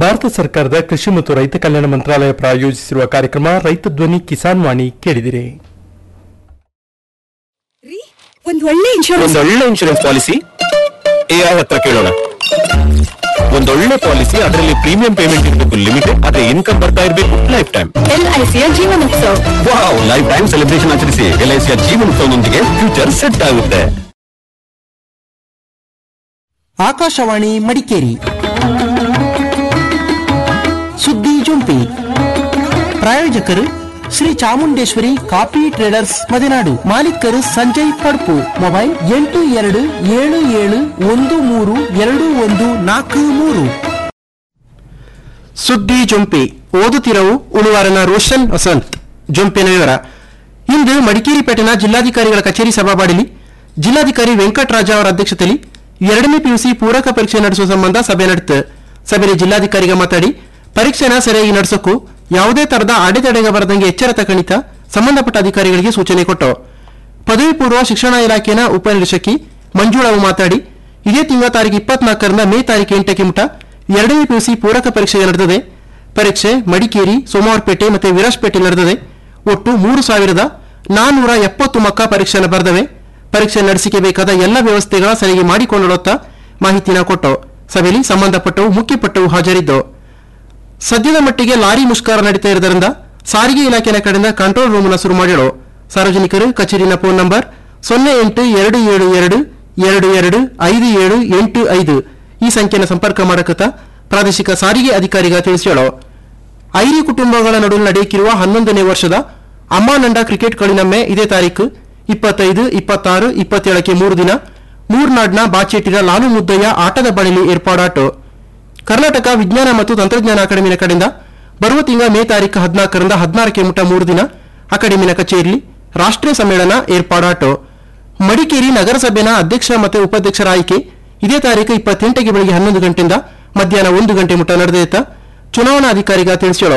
ಭಾರತ ಸರ್ಕಾರದ ಕೃಷಿ ಮತ್ತು ರೈತ ಕಲ್ಯಾಣ ಮಂತ್ರಾಲಯ ಪ್ರಾಯೋಜಿಸಿರುವ ಕಾರ್ಯಕ್ರಮ ರೈತ ಧ್ವನಿ ಕಿಸಾನ್ ವಾಣಿ ಕೇಳಿದಿರಿ ಒಂದ್ ಒಳ್ಳೆ ಇನ್ಶೂರೆನ್ಸ್ ಒಂದೊಳ್ಳೆ ಇನ್ಶೂರೆನ್ಸ್ ಪಾಲಿಸಿ ಎಆರ್ ಹತ್ರ ಕೇಳೋಣ ಒಂದೊಳ್ಳೆ ಪಾಲಿಸಿ ಅದರಲ್ಲಿ ಪ್ರೀಮಿಯಂ ಪೇಮೆಂಟ್ ಇರಬೇಕು ಲಿಮಿಟೆಡ್ ಆದ್ರೆ ಇನ್ಕಮ್ ಬರ್ತಾ ಇರಬೇಕು ಲೈಫ್ ಟೈಮ್ ಎಲ್ಐಸಿಯ ಜೀವನೋತ್ಸವ ವಾವ್ ಲೈಫ್ ಟೈಮ್ ಸೆಲೆಬ್ರೇಷನ್ ಆಚರಿಸಿ ಎಲ್ಐಸಿಯ ಜೀವನೋತ್ಸವದೊಂದಿಗೆ ಫ್ಯೂಚರ್ ಸೆಟ್ ಆಗುತ್ತೆ ಆಕಾಶವಾಣಿ ಮಡಿಕೇರಿ ಸುದ್ದಿ ಜುಂಪಿ ಪ್ರಾಯೋಜಕರು ಶ್ರೀ ಚಾಮುಂಡೇಶ್ವರಿ ಕಾಫಿ ಟ್ರೇಡರ್ಸ್ ಮದೆನಾಡು ಮಾಲೀಕರು ಸಂಜಯ್ ಪಡ್ಪು ಮೊಬೈಲ್ ಎಂಟು ಎರಡು ಏಳು ಏಳು ಒಂದು ಮೂರು ಎರಡು ಒಂದು ನಾಲ್ಕು ಮೂರು ಸುದ್ದಿ ಜೊಂಪಿ ಓದುತ್ತಿರವು ಉಳುವಾರನ ರೋಷನ್ ವಸಂತ್ ಜೊಂಪಿನ ವಿವರ ಇಂದು ಮಡಿಕೇರಿ ಪೇಟೆನ ಜಿಲ್ಲಾಧಿಕಾರಿಗಳ ಕಚೇರಿ ಸಭಾಬಾಡಿಲಿ ಜಿಲ್ಲಾಧಿಕಾರಿ ವೆಂಕಟರಾಜ ಅವರ ಅಧ್ಯಕ್ಷತೆಯಲ್ಲಿ ಎರಡನೇ ಪಿಯುಸಿ ಪೂರಕ ಪರೀಕ್ಷೆ ನಡೆಸುವ ಸಂಬಂಧ ಸಭೆ ನಡೆತು ಸಭೆಯಲ್ಲಿ ಜಿಲ್ಲಾಧಿಕಾರಿಗ ಮಾತಾಡಿ ಪರೀಕ್ಷೆನ ಸರಿಯಾಗಿ ನಡೆಸೋಕು ಯಾವುದೇ ತರದ ಅಡೆತಡೆಗೆ ಬರದಂಗೆ ಎಚ್ಚರ ತಕಣಿತ ಸಂಬಂಧಪಟ್ಟ ಅಧಿಕಾರಿಗಳಿಗೆ ಸೂಚನೆ ಕೊಟ್ಟು ಪದವಿ ಪೂರ್ವ ಶಿಕ್ಷಣ ಇಲಾಖೆನ ಉಪನಿರೀಕ್ಷಕಿ ಮಂಜುಳವು ಮಾತಾಡಿ ಇದೇ ತಿಂಗಳ ತಾರೀಕು ಇಪ್ಪತ್ನಾಲ್ಕರಿಂದ ಮೇ ತಾರೀಕು ಎಂಟಕ್ಕೆ ಮುಟ ಎರಡನೇ ಪಿಯುಸಿ ಪೂರಕ ಪರೀಕ್ಷೆ ನಡೆದಿದೆ ಪರೀಕ್ಷೆ ಮಡಿಕೇರಿ ಸೋಮವಾರಪೇಟೆ ಮತ್ತು ವಿರಾಜಪೇಟೆ ನಡೆದಿದೆ ಒಟ್ಟು ಮೂರು ಸಾವಿರದ ನಾನ್ನೂರ ಎಪ್ಪತ್ತು ಮಕ್ಕ ಪರೀಕ್ಷೆಯನ್ನು ಬರೆದವೆ ಪರೀಕ್ಷೆ ನಡೆಸಿಕೆ ಬೇಕಾದ ಎಲ್ಲ ವ್ಯವಸ್ಥೆಗಳ ಸರಿಯಾಗಿ ಮಾಡಿಕೊಳ್ಳುತ್ತಾ ಮಾಹಿತಿನ ಕೊಟ್ಟು ಸಭೆಯಲ್ಲಿ ಸಂಬಂಧಪಟ್ಟವು ಮುಖ್ಯಪಟ್ಟವು ಹಾಜರಿದ್ದು ಸದ್ಯದ ಮಟ್ಟಿಗೆ ಲಾರಿ ಮುಷ್ಕಾರ ನಡೀತಾ ಇರುವುದರಿಂದ ಸಾರಿಗೆ ಇಲಾಖೆಯ ಕಡೆಯಿಂದ ಕಂಟ್ರೋಲ್ ರೂಮ್ ನ ಶುರು ಮಾಡಿಳು ಸಾರ್ವಜನಿಕರು ಕಚೇರಿನ ಫೋನ್ ನಂಬರ್ ಸೊನ್ನೆ ಎಂಟು ಎರಡು ಏಳು ಎರಡು ಎರಡು ಎರಡು ಐದು ಏಳು ಎಂಟು ಐದು ಈ ಸಂಖ್ಯೆನ ಸಂಪರ್ಕ ಮಾಡಕತ್ತ ಪ್ರಾದೇಶಿಕ ಸಾರಿಗೆ ಅಧಿಕಾರಿಗ ತಿಳಿಸ್ಯಾಳು ಐರಿ ಕುಟುಂಬಗಳ ನಡುವೆ ನಡೆಯುತ್ತಿರುವ ಹನ್ನೊಂದನೇ ವರ್ಷದ ಅಮ್ಮಾನಂಡ ಕ್ರಿಕೆಟ್ ಕಳಿನೊಮ್ಮೆ ಇದೇ ತಾರೀಕು ಇಪ್ಪತ್ತೈದು ಇಪ್ಪತ್ತಾರು ಇಪ್ಪತ್ತೇಳಕ್ಕೆ ಮೂರು ದಿನ ಮೂರ್ನಾಡ್ನ ಬಾಚೇಟಿನ ಲಾಲು ಮುದ್ದಯ್ಯ ಆಟದ ಬಳಿಲಿ ಏರ್ಪಾಡಾಟು ಕರ್ನಾಟಕ ವಿಜ್ಞಾನ ಮತ್ತು ತಂತ್ರಜ್ಞಾನ ಅಕಾಡೆಮಿನ ಕಡೆಯಿಂದ ಬರುವ ತಿಂಗಳ ಮೇ ತಾರೀಕು ಹದಿನಾಲ್ಕರಿಂದ ಹದಿನಾರಕ್ಕೆ ಮುಟ ಮೂರು ದಿನ ಅಕಾಡೆಮಿನ ಕಚೇರಿಯಲ್ಲಿ ರಾಷ್ಟ್ರೀಯ ಸಮ್ಮೇಳನ ಏರ್ಪಾಡಾಟು ಮಡಿಕೇರಿ ನಗರಸಭೆನ ಅಧ್ಯಕ್ಷ ಮತ್ತು ಉಪಾಧ್ಯಕ್ಷರ ಆಯ್ಕೆ ಇದೇ ತಾರೀಕು ಇಪ್ಪತ್ತೆಂಟಕ್ಕೆ ಬೆಳಗ್ಗೆ ಹನ್ನೊಂದು ಗಂಟೆಯಿಂದ ಮಧ್ಯಾಹ್ನ ಒಂದು ಗಂಟೆ ಮುಟ ನಡೆದಿತ್ತ ಚುನಾವಣಾಧಿಕಾರಿಗ ತಿಳಿಸ್ಯಾಳು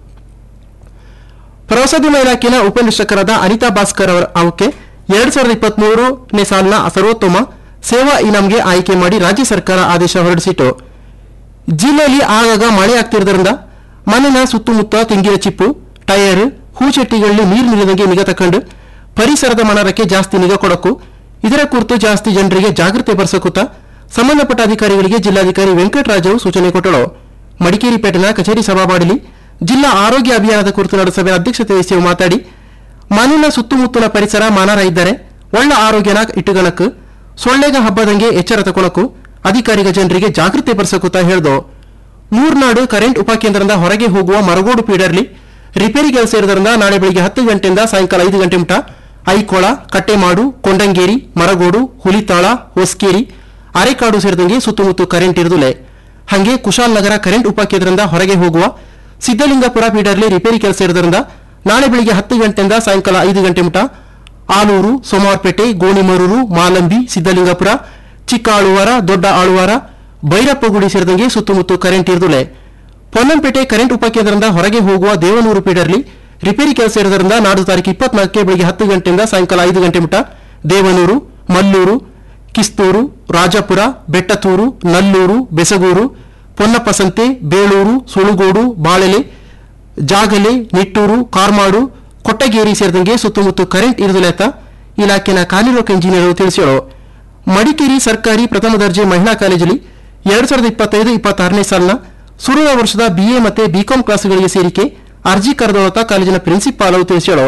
ಪ್ರವಾಸೋದ್ಯಮ ಇಲಾಖೆಯ ಉಪನಿರೀಕ್ಷಕರಾದ ಅನಿತಾ ಭಾಸ್ಕರ್ ಅವರ ಅವಕ್ಕೆ ಎರಡ್ ಸಾವಿರದ ಇಪ್ಪತ್ಮೂರನೇ ಸಾಲಿನ ಸರ್ವೋತ್ತಮ ಸೇವಾ ಇನಾಮ್ಗೆ ಆಯ್ಕೆ ಮಾಡಿ ರಾಜ್ಯ ಸರ್ಕಾರ ಆದೇಶ ಹೊರಡಿಸಿತು ಜಿಲ್ಲೆಯಲ್ಲಿ ಆಗಾಗ ಮಳೆ ಆಗ್ತಿರೋದ್ರಿಂದ ಮನೆಯ ಸುತ್ತಮುತ್ತ ತೆಂಗಿನ ಚಿಪ್ಪು ಟಯರ್ ಹೂಚೆಟ್ಟಿಗಳಲ್ಲಿ ನೀರು ನಿಲ್ಲದಂಗೆ ನಿಗಾ ತಕೊಂಡು ಪರಿಸರದ ಮನರಕ್ಕೆ ಜಾಸ್ತಿ ನಿಗಾ ಕೊಡಕು ಇದರ ಕುರಿತು ಜಾಸ್ತಿ ಜನರಿಗೆ ಜಾಗೃತಿ ಬರೆಸಕುತ್ತ ಸಂಬಂಧಪಟ್ಟ ಅಧಿಕಾರಿಗಳಿಗೆ ಜಿಲ್ಲಾಧಿಕಾರಿ ವೆಂಕಟರಾಜು ಸೂಚನೆ ಕೊಟ್ಟಳು ಮಡಿಕೇರಿ ಪೇಟೆನ ಕಚೇರಿ ಸಭಾಬಾಡಿಲಿ ಜಿಲ್ಲಾ ಆರೋಗ್ಯ ಅಭಿಯಾನದ ಕುರಿತು ನಡೆದ ಸಭೆ ಅಧ್ಯಕ್ಷತೆ ವಹಿಸಿ ಮಾತಾಡಿ ಮನೆಯ ಸುತ್ತಮುತ್ತಲ ಪರಿಸರ ಮಾನರ ಇದ್ದರೆ ಒಳ್ಳೆ ಆರೋಗ್ಯನ ಇಟ್ಟುಗಣಕು ಸೊಳ್ಳೆಗ ಹಬ್ಬದಂಗೆ ಎಚ್ಚರ ತಕೊಳಕು ಅಧಿಕಾರಿಗ ಜನರಿಗೆ ಜಾಗೃತಿ ಬರೆಸಕುತ್ತ ಹೇಳ್ದು ಮೂರ್ನಾಡು ಕರೆಂಟ್ ಉಪಕೇಂದ್ರದಿಂದ ಹೊರಗೆ ಹೋಗುವ ಮರಗೋಡು ಪೀಡರ್ಲಿ ರಿಪೇರಿ ಕೆಲಸ ಇರೋದ್ರಿಂದ ನಾಳೆ ಬೆಳಿಗ್ಗೆ ಹತ್ತು ಗಂಟೆಯಿಂದ ಸಾಯಂಕಾಲ ಐದು ಗಂಟೆ ಮುಟ ಐಕೋಳ ಕಟ್ಟೆಮಾಡು ಕೊಂಡಂಗೇರಿ ಮರಗೋಡು ಹುಲಿತಾಳ ಹೊಸ್ಕೇರಿ ಅರೆಕಾಡು ಸೇರಿದಂಗೆ ಸುತ್ತಮುತ್ತ ಕರೆಂಟ್ ಇರುದಿಲ್ಲ ಹಾಗೆ ಕುಶಾಲ್ ನಗರ ಕರೆಂಟ್ ಉಪಕೇಂದ್ರದಿಂದ ಹೊರಗೆ ಹೋಗುವ ಸಿದ್ದಲಿಂಗಪುರ ಪೀಡರ್ಲಿ ರಿಪೇರಿ ಕೆಲಸ ಇರೋದ್ರಿಂದ ನಾಳೆ ಬೆಳಿಗ್ಗೆ ಹತ್ತು ಗಂಟೆಯಿಂದ ಸಾಯಂಕಾಲ ಐದು ಗಂಟೆ ಮುಟ ಆಲೂರು ಸೋಮವಾರಪೇಟೆ ಗೋಣಿಮರೂರು ಮಾಲಂಬಿ ಸಿದ್ದಲಿಂಗಪುರ ಚಿಕ್ಕ ಆಳುವಾರ ದೊಡ್ಡ ಆಳುವಾರ ಭೈರಪ್ಪಗುಡಿ ಸೇರಿದಂಗೆ ಸುತ್ತಮುತ್ತ ಕರೆಂಟ್ ಇರುದಿಲ್ಲ ಪೊನ್ನಂಪೇಟೆ ಕರೆಂಟ್ ಉಪಕೇಂದ್ರದಿಂದ ಹೊರಗೆ ಹೋಗುವ ದೇವನೂರು ಪೀಡರ್ಲಿ ರಿಪೇರಿ ಕೆಲಸ ಇರೋದ್ರಿಂದ ನಾಡು ತಾರೀಕು ಇಪ್ಪತ್ನಾಲ್ಕಕ್ಕೆ ಬೆಳಿಗ್ಗೆ ಹತ್ತು ಗಂಟೆಯಿಂದ ಸಾಯಂಕಾಲ ಐದು ಗಂಟೆ ಮುಟ ದೇವನೂರು ಮಲ್ಲೂರು ಕಿಸ್ತೂರು ರಾಜಪುರ ಬೆಟ್ಟತೂರು ನಲ್ಲೂರು ಬೆಸಗೂರು ಪೊನ್ನಪ್ಪಸಂತೆ ಬೇಳೂರು ಸುಳುಗೋಡು ಬಾಳೆಲೆ ಜಾಗಲೆ ನಿಟ್ಟೂರು ಕಾರ್ಮಾಡು ಕೊಟ್ಟಗೇರಿ ಸೇರಿದಂಗೆ ಸುತ್ತಮುತ್ತ ಕರೆಂಟ್ ಇರುವುದಿಲ್ಲ ಇಲಾಖೆನ ಕಾರ್ಯನಿರ್ವಾಹಕ ಇಂಜಿನಿಯರ್ ತಿಳಿಸಿದರು ಮಡಿಕೇರಿ ಸರ್ಕಾರಿ ಪ್ರಥಮ ದರ್ಜೆ ಮಹಿಳಾ ಕಾಲೇಜಲ್ಲಿ ಎರಡ್ ಸಾವಿರದ ಇಪ್ಪತ್ತೈದು ಇಪ್ಪತ್ತಾರನೇ ಸಾಲಿನ ಸುರುಳ ವರ್ಷದ ಬಿಎ ಮತ್ತೆ ಬಿಕಾಂ ಕ್ಲಾಸುಗಳಿಗೆ ಸೇರಿಕೆ ಅರ್ಜಿ ಕರೆದೊಳತ ಕಾಲೇಜಿನ ಪ್ರಿನ್ಸಿಪಾಲ್ ಅವರು ತಿಳಿಸಿದರು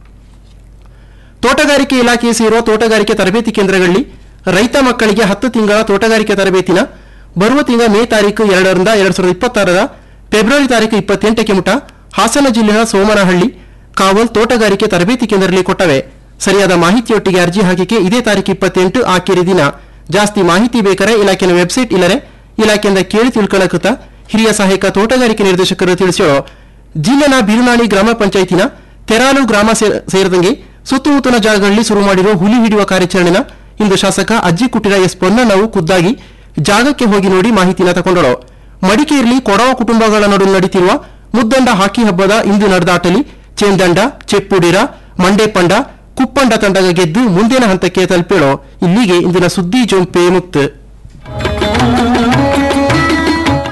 ತೋಟಗಾರಿಕೆ ಇಲಾಖೆಗೆ ಸೇರುವ ತೋಟಗಾರಿಕೆ ತರಬೇತಿ ಕೇಂದ್ರಗಳಲ್ಲಿ ರೈತ ಮಕ್ಕಳಿಗೆ ಹತ್ತು ತಿಂಗಳ ತೋಟಗಾರಿಕೆ ತರಬೇತಿನ ಬರುವ ತಿಂಗಳ ಮೇ ತಾರೀಕು ಎರಡರಿಂದ ಎರಡ್ ಸಾವಿರದ ಇಪ್ಪತ್ತಾರರ ಫೆಬ್ರವರಿ ತಾರೀಕು ಇಪ್ಪತ್ತೆಂಟಕ್ಕೆ ಮುಟ ಹಾಸನ ಜಿಲ್ಲೆಯ ಸೋಮನಹಳ್ಳಿ ಕಾವಲ್ ತೋಟಗಾರಿಕೆ ತರಬೇತಿ ಕೇಂದ್ರದಲ್ಲಿ ಕೊಟ್ಟವೆ ಸರಿಯಾದ ಮಾಹಿತಿಯೊಟ್ಟಿಗೆ ಅರ್ಜಿ ಹಾಕಿಕೆ ಇದೇ ತಾರೀಕು ಇಪ್ಪತ್ತೆಂಟು ಆಖರಿ ದಿನ ಜಾಸ್ತಿ ಮಾಹಿತಿ ಬೇಕಾರೆ ಇಲಾಖೆನ ವೆಬ್ಸೈಟ್ ಇಲ್ಲರೆ ಇಲಾಖೆಯಿಂದ ಕೇಳಿ ತಿಳ್ಕೊಳ್ಳಕುತ್ತ ಹಿರಿಯ ಸಹಾಯಕ ತೋಟಗಾರಿಕೆ ನಿರ್ದೇಶಕರು ತಿಳಿಸಿದರು ಜಿಲ್ಲೆನ ಬಿರುನಾಣಿ ಗ್ರಾಮ ಪಂಚಾಯತಿನ ತೆರಾಲು ಗ್ರಾಮ ಸೇ- ಸೇರಿದಂಗೆ ಸುತ್ತಮುತ್ತಲ ಜಾಗಗಳಲ್ಲಿ ಶುರು ಮಾಡಿರುವ ಹುಲಿ ಹಿಡಿಯುವ ಕಾರ್ಯಾಚರಣೆನ ಇಂದು ಶಾಸಕ ಅಜ್ಜಿ ಕುಟಿರ ಎಸ್ ಪೊನ್ನಣ್ಣವು ಖುದ್ದಾಗಿ ಜಾಗಕ್ಕೆ ಹೋಗಿ ನೋಡಿ ಮಾಹಿತಿನ ತಗೊಂಡಳು ಮಡಿಕೇರಿಯಲ್ಲಿ ಕೊಡವ ಕುಟುಂಬಗಳ ನಡುವೆ ನಡೀತಿರುವ ಮುದ್ದಂಡ ಹಾಕಿ ಹಬ್ಬದ ಇಂದು ನಡೆದಾಟಲಿ ಚೇಂದಂಡ ಚೆಪ್ಪುಡಿರ ಮಂಡೇಪಂಡ ಕುಪ್ಪಂಡ ತಂಡಗ ಗೆದ್ದು ಮುಂದಿನ ಹಂತಕ್ಕೆ ತಲುಪಿಳು ಇಲ್ಲಿಗೆ ಇಂದಿನ ಸುದ್ದಿ ಜೊಂಪೆ ಮುಕ್ತ ಸುದ್ದಿ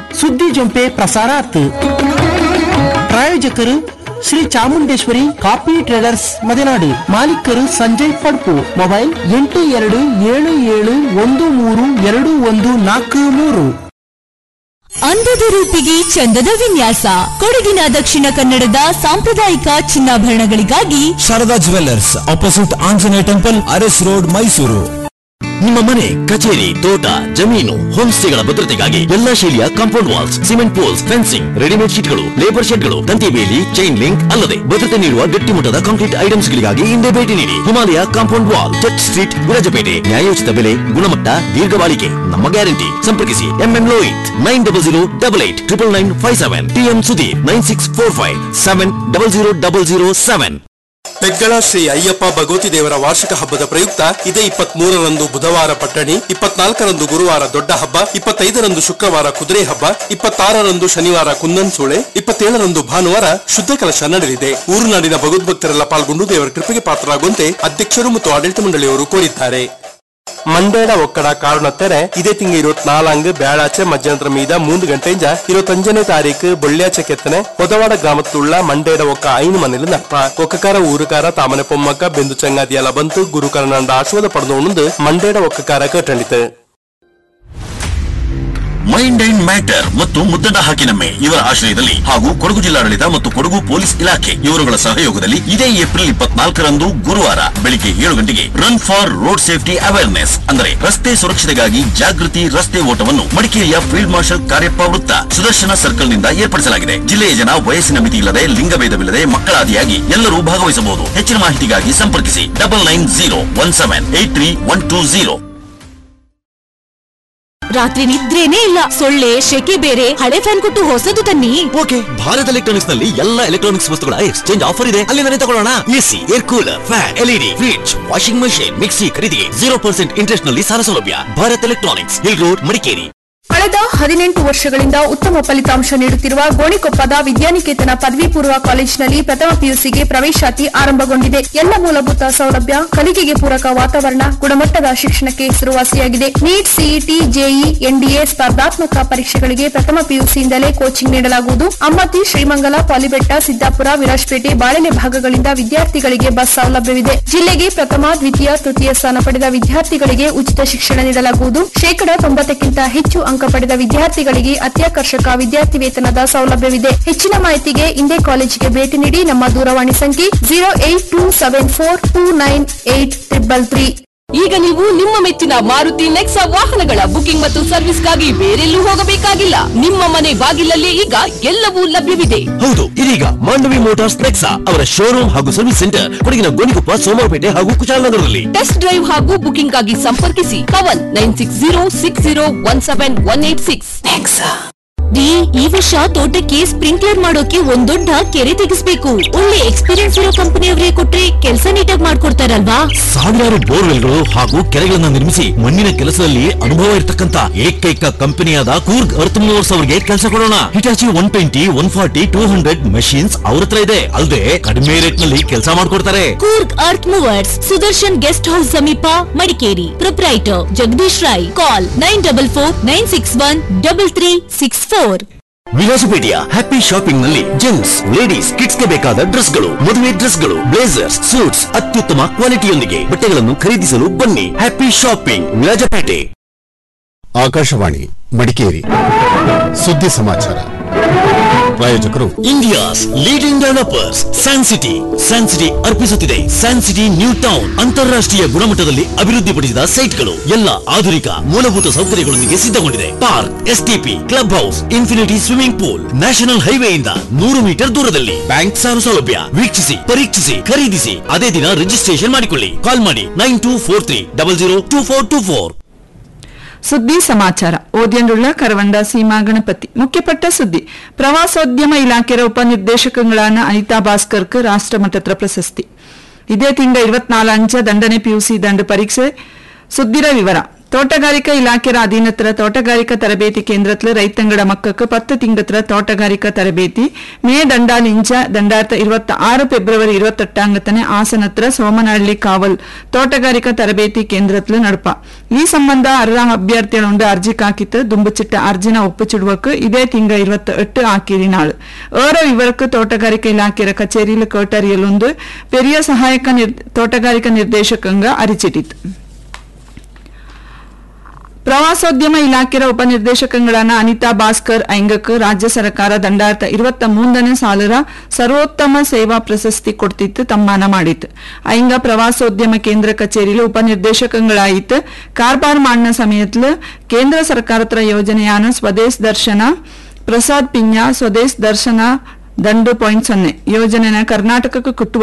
ಜೊಂಪೆ ಪ್ರಸಾರಾತ್ ಪ್ರಾಯೋಜಕರು ಶ್ರೀ ಚಾಮುಂಡೇಶ್ವರಿ ಕಾಫಿ ಟ್ರೇಡರ್ಸ್ ಮದೆನಾಡು ಮಾಲೀಕರು ಸಂಜಯ್ ಪಡ್ಪು ಮೊಬೈಲ್ ಎಂಟು ಎರಡು ಏಳು ಏಳು ಒಂದು ಮೂರು ಎರಡು ಒಂದು ನಾಲ್ಕು ಮೂರು ಅಂದದ ರೂಪಿಗೆ ಚಂದದ ವಿನ್ಯಾಸ ಕೊಡಗಿನ ದಕ್ಷಿಣ ಕನ್ನಡದ ಸಾಂಪ್ರದಾಯಿಕ ಚಿನ್ನಾಭರಣಗಳಿಗಾಗಿ Sharada jewellers opposite Anjaneya temple Urs road Mysuru ನಿಮ್ಮ ಮನೆ ಕಚೇರಿ ತೋಟ ಜಮೀನು ಹೋಮ್ ಸ್ಟೇಗಳ ಭದ್ರತೆಗಾಗಿ ಎಲ್ಲಾ ಶೈಲಿಯ compound walls cement poles fencing readymade ಶೀಟ್ಗಳು ಲೇಬರ್ ಶೆಡ್ಗಳು ತಂತಿ ಬೇಲಿ ಚೈನ್ ಲಿಂಕ್ ಅಲ್ಲದೆ ಭದ್ರತೆ ನೀಡುವ ಗಟ್ಟಿಮುಟ್ಟದ ಕಾಂಕ್ರೀಟ್ ಐಟಮ್ಸ್ ಗಳಿಗಾಗಿ ಹಿಂದೆ ಭೇಟಿ ನೀಡಿ Himalaya compound wall church street Virajpet ನ್ಯಾಯೋಚಿತ ಬೆಲೆ ಗುಣಮಟ್ಟ ದೀರ್ಘ ಬಾಳಿಕೆ ನಮ್ಮ ಗ್ಯಾರಂಟಿ ಸಂಪರ್ಕಿಸಿ MM Lohith nine double zero double eight triple nine five seven TM Sudhir nine six four five seven double zero double zero seven ಪೆಗ್ಗಳ ಶ್ರೀ ಅಯ್ಯಪ್ಪ ಭಗವತಿ ದೇವರ ವಾರ್ಷಿಕ ಹಬ್ಬದ ಪ್ರಯುಕ್ತ ಇದೇ ಇಪ್ಪತ್ತ್ ಮೂರರಂದು ಬುಧವಾರ ಪಟ್ಟಣಿ ಇಪ್ಪತ್ನಾಲ್ಕರಂದು ಗುರುವಾರ ದೊಡ್ಡ ಹಬ್ಬ ಇಪ್ಪತ್ತೈದರಂದು ಶುಕ್ರವಾರ ಕುದುರೆ ಹಬ್ಬ ಇಪ್ಪತ್ತಾರರಂದು ಶನಿವಾರ ಕುಂದನ್ ಸೂಳೆ ಇಪ್ಪತ್ತೇಳರಂದು ಭಾನುವಾರ ಶುದ್ಧ ಕಲಶ ನಡೆಯಲಿದೆ ಊರುನಾಡಿನ ಭಗವದ್ಭಕ್ತರೆಲ್ಲ ಪಾಲ್ಗೊಂಡು ದೇವರ ಕೃಪೆಗೆ ಪಾತ್ರರಾಗುವಂತೆ ಅಧ್ಯಕ್ಷರು ಮತ್ತು ಆಡಳಿತ ಮಂಡಳಿಯವರು ಕೋರಿದ್ದಾರೆ ಮಂಡೇಡ ಒಕ್ಕಡ ಕಾರಣತ್ತೆರೆ ಇದೇ ತಿಂಗ ഇരുപത്തിനാലാങ്ക് വ്യാഴാഴ്ച മധ്യാന്തര മീത മൂന്ന് ഗಂಟೆಂಜ ഇരുപത്തഞ്ചನೇ ತಾರೀಕು ಬೊಳ್ಳ್ಯಾಚ ಕೆತ್ತನೆ ಹೊದವಾಡ ಗ್ರಾಮತ್ತುಳ್ಳ ಮಂಡೇಡ ಒಕ್ಕ ಐನು ಮನೇಲಿ ನಡ್ಪ ಒಕ್ಕಕಾರ ಊರುಕಾರ ತಾಮನೆ ಪೊಮ್ಮಕ್ಕ ಬೆಂದು ಚಂಗಾದಿ ಎಲ್ಲ ಬಂತು ಗುರುಕರನಂಡ ಆಶ್ವಾದ ಪಡೆದು ಮಂಡೇಡ ಒಕ್ಕಕಾರ ಕಟ್ಟಣಿತು ಮೈಂಡ್ ಅಂಡ್ ಮ್ಯಾಟರ್ ಮತ್ತು ಮುದ್ದಡ ಹಾಕಿನಮ್ಮೆ ಇವರ ಆಶ್ರಯದಲ್ಲಿ ಹಾಗೂ ಕೊಡಗು ಜಿಲ್ಲಾಡಳಿತ ಮತ್ತು ಕೊಡಗು ಪೊಲೀಸ್ ಇಲಾಖೆ ಇವರುಗಳ ಸಹಯೋಗದಲ್ಲಿ ಇದೇ ಏಪ್ರಿಲ್ ಇಪ್ಪತ್ನಾಲ್ಕರಂದು ಗುರುವಾರ ಬೆಳಿಗ್ಗೆ ಏಳು ಗಂಟೆಗೆ run for road safety awareness ಅಂದರೆ ರಸ್ತೆ ಸುರಕ್ಷತೆಗಾಗಿ ಜಾಗೃತಿ ರಸ್ತೆ ಓಟವನ್ನು ಮಡಿಕೇರಿಯ ಫೀಲ್ಡ್ ಮಾರ್ಷಲ್ ಕಾರ್ಯಪ್ಪ ವೃತ್ತ ಸುದರ್ಶನ ಸರ್ಕಲ್ನಿಂದ ಏರ್ಪಡಿಸಲಾಗಿದೆ ಜಿಲ್ಲೆಯ ಜನ ವಯಸ್ಸಿನ ಮಿತಿ ಇಲ್ಲದೆ ಲಿಂಗಭೇದವಿಲ್ಲದೆ ಮಕ್ಕಳಾದಿಯಾಗಿ ಎಲ್ಲರೂ ಭಾಗವಹಿಸಬಹುದು ಹೆಚ್ಚಿನ ಮಾಹಿತಿಗಾಗಿ ಸಂಪರ್ಕಿಸಿ double nine zero one seven eight three one two zero ರಾತ್ರಿ ನಿದ್ರೇನೇ ಇಲ್ಲ ಸೊಳ್ಳೆ ಶೆಕೆ ಬೇರೆ ಹಳೆ ಫ್ಯಾನ್ ಕೊಟ್ಟು ಹೊಸದು ತನ್ನಿ ಓಕೆ ಭಾರತ್ ಎಲೆಕ್ಟ್ರಾನಿಕ್ಸ್ ನಲ್ಲಿ ಎಲ್ಲ ಎಲೆಕ್ಟ್ರಾನಿಕ್ಸ್ ವಸ್ತುಗಳ ಎಕ್ಸ್ಚೇಂಜ್ ಆಫರ್ ಇದೆ ಅಲ್ಲಿಂದಲೇ ತಗೊಳ್ಳೋಣ AC air cooler fan LED fridge washing machine mixie ಖರೀದಿಗೆ ಜೀರೋ ಪರ್ಸೆಂಟ್ ಇಂಟ್ರೆಸ್ಟ್ ನಲ್ಲಿ ಸಾಲ ಸೌಲಭ್ಯ Bharat electronics hill road Madikeri ಕಳೆದ ಹದಿನೆಂಟು ವರ್ಷಗಳಿಂದ ಉತ್ತಮ ಫಲಿತಾಂಶ ನೀಡುತ್ತಿರುವ ಗೋಣಿಕೊಪ್ಪದ ವಿದ್ಯಾನಿಕೇತನ ಪದವಿ ಪೂರ್ವ ಕಾಲೇಜಿನಲ್ಲಿ ಪ್ರಥಮ ಪಿಯುಸಿಗೆ ಪ್ರವೇಶಾತಿ ಆರಂಭಗೊಂಡಿದೆ ಎಲ್ಲ ಮೂಲಭೂತ ಸೌಲಭ್ಯ ಕಲಿಕೆಗೆ ಪೂರಕ ವಾತಾವರಣ ಗುಣಮಟ್ಟದ ಶಿಕ್ಷಣಕ್ಕೆ ಹೆಸರುವಾಸಿಯಾಗಿದೆ ನೀಟ್ ಸಿಇಟಿ ಜೆಇ ಎನ್ಡಿಎ ಸ್ಪರ್ಧಾತ್ಮಕ ಪರೀಕ್ಷೆಗಳಿಗೆ ಪ್ರಥಮ ಪಿಯುಸಿಯಿಂದಲೇ ಕೋಚಿಂಗ್ ನೀಡಲಾಗುವುದು ಅಮ್ಮತಿ ಶ್ರೀಮಂಗಲ ಪಾಲಿಬೆಟ್ಟ ಸಿದ್ದಾಪುರ ವಿರಾಜಪೇಟೆ ಬಾಳೆಲೆ ಭಾಗಗಳಿಂದ ವಿದ್ಯಾರ್ಥಿಗಳಿಗೆ ಬಸ್ ಸೌಲಭ್ಯವಿದೆ ಜಿಲ್ಲೆಗೆ ಪ್ರಥಮ ದ್ವಿತೀಯ ತೃತೀಯ ಸ್ಥಾನ ಪಡೆದ ವಿದ್ಯಾರ್ಥಿಗಳಿಗೆ ಉಚಿತ ಶಿಕ್ಷಣ ನೀಡಲಾಗುವುದು ಶೇಕಡ ತೊಂಬತ್ತಕ್ಕಿಂತ ಹೆಚ್ಚು ಅಂಕ ಪಡೆದ ವಿದ್ಯಾರ್ಥಿಗಳಿಗೆ ಅತ್ಯಾಕರ್ಷಕ ವಿದ್ಯಾರ್ಥಿ ವೇತನದ ಸೌಲಭ್ಯವಿದೆ ಹೆಚ್ಚಿನ ಮಾಹಿತಿಗೆ ಇಂದೇ ಕಾಲೇಜಿಗೆ ಭೇಟಿ ನೀಡಿ ನಮ್ಮ ದೂರವಾಣಿ ಸಂಖ್ಯೆ zero eight two seven four two nine eight triple three ಈಗ ನೀವು ನಿಮ್ಮ ಮೆಚ್ಚಿನ ಮಾರುತಿ ನೆಕ್ಸಾ ವಾಹನಗಳ ಬುಕಿಂಗ್ ಮತ್ತು ಸರ್ವಿಸ್ಗಾಗಿ ಬೇರೆಲ್ಲೂ ಹೋಗಬೇಕಾಗಿಲ್ಲ ನಿಮ್ಮ ಮನೆ ಬಾಗಿಲಲ್ಲೇ ಈಗ ಎಲ್ಲವೂ ಲಭ್ಯವಿದೆ ಹೌದು ಇದೀಗ ಮಾಂಡವಿ ಮೋಟಾರ್ಸ್ ನೆಕ್ಸಾ ಅವರ ಶೋರೂಮ್ ಹಾಗೂ ಸರ್ವಿಸ್ ಸೆಂಟರ್ ಕೊಡಗಿನ ಗೋಣಿಕೊಪ್ಪ ಸೋಮವಾರಪೇಟೆ ಹಾಗೂ ಕುಶಾಲನಗರದಲ್ಲಿ ಟೆಸ್ಟ್ ಡ್ರೈವ್ ಹಾಗೂ ಬುಕಿಂಗ್ ಆಗಿ ಸಂಪರ್ಕಿಸಿ Pavan nine six zero six zero one seven one eight six ರೀ ಈ ವರ್ಷ ತೋಟಕ್ಕೆ ಸ್ಪ್ರಿಂಕ್ಲರ್ ಮಾಡೋಕೆ ಒಂದ್ ದೊಡ್ಡ ಕೆರೆ ತೆಗಿಸ್ಬೇಕು ಒಳ್ಳೆ ಎಕ್ಸ್ಪೀರಿಯನ್ಸ್ ಇರೋ ಕಂಪನಿಯವರೇ ಕೊಟ್ರೆ ಕೆಲಸ ನೀಟಾಗಿ ಮಾಡ್ಕೊಡ್ತಾರಲ್ವಾ ಸಾವಿರಾರು ಬೋರ್ವೆಲ್ಗಳು ಹಾಗೂ ಕೆರೆಗಳನ್ನ ನಿರ್ಮಿಸಿ ಮಣ್ಣಿನ ಕೆಲಸದಲ್ಲಿ ಅನುಭವ ಇರತಕ್ಕಂತ ಏಕೈಕ ಕಂಪನಿಯಾದ ಕೂರ್ಗ್ ಅರ್ತ್ ಮೂವರ್ಸ್ ಅವರಿಗೆ ಕೆಲಸ ಕೊಡೋಣ Hitachi one twenty one forty two hundred machines ಅವ್ರ ಹತ್ರ ಇದೆ ಅಲ್ಲದೆ ಕಡಿಮೆ ರೇಟ್ ನಲ್ಲಿ ಕೆಲಸ ಮಾಡ್ಕೊಡ್ತಾರೆ Coorg earth movers Sudarshan guest house ಸಮೀಪ Madikeri proprietor Jagadish Rai call nine double four nine six one double three six four ವಿಲಾಸಪೇಟೆಯ ಹ್ಯಾಪಿ ಶಾಪಿಂಗ್ ನಲ್ಲಿ ಜೆಂಟ್ಸ್ ಲೇಡೀಸ್ ಕಿಡ್ಸ್ ಗೆ ಬೇಕಾದ ಡ್ರೆಸ್ಗಳು ಮದುವೆ ಡ್ರೆಸ್ಗಳು ಬ್ಲೇಸರ್ಸ್ ಸೂಟ್ಸ್ ಅತ್ಯುತ್ತಮ ಕ್ವಾಲಿಟಿಯೊಂದಿಗೆ ಬಟ್ಟೆಗಳನ್ನು ಖರೀದಿಸಲು ಬನ್ನಿ ಹ್ಯಾಪಿ ಶಾಪಿಂಗ್ ವಿರಾಜಪೇಟೆ ಆಕಾಶವಾಣಿ ಮಡಿಕೇರಿ ಸುದ್ದಿ ಸಮಾಚಾರ ಪ್ರಾಯೋಜಕರು India's leading developers San City San City ಅರ್ಪಿಸುತ್ತಿದೆ ಸ್ಯಾನ್ ಸಿಟಿ ನ್ಯೂ ಟೌನ್ ಅಂತಾರಾಷ್ಟ್ರೀಯ ಗುಣಮಟ್ಟದಲ್ಲಿ ಅಭಿವೃದ್ಧಿಪಡಿಸಿದ ಸೈಟ್ಗಳು ಎಲ್ಲ ಆಧುನಿಕ ಮೂಲಭೂತ ಸೌಕರ್ಯಗಳೊಂದಿಗೆ ಸಿದ್ಧಗೊಂಡಿದೆ park STP club house infinity swimming pool national ಹೈವೇಯಿಂದ ನೂರು ಮೀಟರ್ ದೂರದಲ್ಲಿ ಬ್ಯಾಂಕ್ ಸಾಲ ಸೌಲಭ್ಯ ವೀಕ್ಷಿಸಿ ಪರೀಕ್ಷಿಸಿ ಖರೀದಿಸಿ ಅದೇ ದಿನ ರಿಜಿಸ್ಟ್ರೇಷನ್ ಮಾಡಿಕೊಳ್ಳಿ ಕಾಲ್ ಮಾಡಿ nine two four three double zero two four two four ಸುದ್ದಿ ಸಮಾಚಾರ ಓದ್ಯಂಡುಳ್ಳ ಕರವಂಡ ಸೀಮಾ ಗಣಪತಿ ಮುಖ್ಯಪಟ್ಟ ಸುದ್ದಿ ಪ್ರವಾಸೋದ್ಯಮ ಇಲಾಖೆಯ ಉಪನಿರ್ದೇಶಕಗಳಾದ ಅನಿತಾ ಭಾಸ್ಕರ್ಕ್ ರಾಷ್ಟ್ರಮಟ್ಟದ ಪ್ರಶಸ್ತಿ ಇದೇ ತಿಂಗಳ ಇರುವತ್ನಾಲ್ಕು ಅಂಚ ದಂಡನೆ ಪಿಯುಸಿ ದಂಡ ಪರೀಕ್ಷೆ ಸುದ್ದಿರ ವಿವರ தோட்டಗಾರಿಕಾ ಇಲಾಖೆಯ ಅಧೀನತ್ರ ತೋಟಗಾರಿಕಾ ತರಬೇತಿ ಕೇಂದ್ರತ್ಲ ರೈತಂಗಡ ಮಕ್ಕಕ್ಕೆ ಪತ್ತು ತಿಂಗತ್ರ ತೋಟಗಾರಿಕಾ ತರಬೇತಿ ಮೇ ದಂಡಾಲಿಂಚ ದಂಡಾರ್ಥ ಇರುವತ್ತ ಆರು ಫೆಬ್ರವರಿ ഇരുപത്തെട്ടാംഗത്തിന് ആസനത്ര സോമനഹള്ളി കാവൽ തോട്ടಗಾರಿಕಾ ತರಬೇತಿ ಕೇಂದ್ರತ್ಲ ನಡಪ ಈ ಸಂಬಂಧ ಅರ್ಹ ಅಭ್ಯರ್ಥಿകളുണ്ട് ಅರ್ಜಿಕಾಕಿತ್ತು ದುಂಬುಚಿಟ್ಟ ಅರ್ಜಿನ ಒಪ್ಪಿಚಿಡುವಕ್ಕೆ ಇದೇ ತಿಂಗ ഇരുപത്തി എട്ട് ആക്കിരി നാള് ഓരോ ഇവർക്ക് തോട്ടಗಾರಿಕಾ ಇಲಾಖೆಯ ಕಚೇರಿയിൽ ಕೇಟರಿಯಲೊಂದು ಪೆರಿಯ ಸಹಾಯಕ ನಿರ್- ತೋಟಗಾರಿಕಾ ನಿರ್ದೇಶಕಂಗ ಅರಿಚಿಟ್ಟಿತು ಪ್ರವಾಸೋದ್ಯಮ ಇಲಾಖೆಯ ಉಪನಿರ್ದೇಶಕಗಳಾದ ಅನಿತಾ ಭಾಸ್ಕರ್ ಐಂಗಕ್ ರಾಜ್ಯ ಸರ್ಕಾರ ದಂಡಾರ್ಥ ಇರುವತ್ತ ಮೂರನೇ ಸಾಲರ ಸರ್ವೋತ್ತಮ ಸೇವಾ ಪ್ರಶಸ್ತಿ ಕೊಡ್ತಿತ್ತು ತಮ್ಮಾನ ಮಾಡಿತ್ತು ಐಂಗ ಪ್ರವಾಸೋದ್ಯಮ ಕೇಂದ್ರ ಕಚೇರಿಯಲ್ಲಿ ಉಪನಿರ್ದೇಶಕಗಳಾಯಿತು ಕಾರ್ಬಾರ್ ಮಾಡಿನ ಸಮಯತ್ಲು ಕೇಂದ್ರ ಸರ್ಕಾರತ್ರ ಯೋಜನೆಯಾನ ಸ್ವದೇಶ್ ದರ್ಶನ ಪ್ರಸಾದ್ ಪಿಂಜ ಸ್ವದೇಶ್ ದರ್ಶನ ದಂಡು ಪಾಯಿಂಟ್ ಸೊನ್ನೆ ಯೋಜನೆನ ಕರ್ನಾಟಕಕ್ಕೆ ಕುಟ್ಟುವ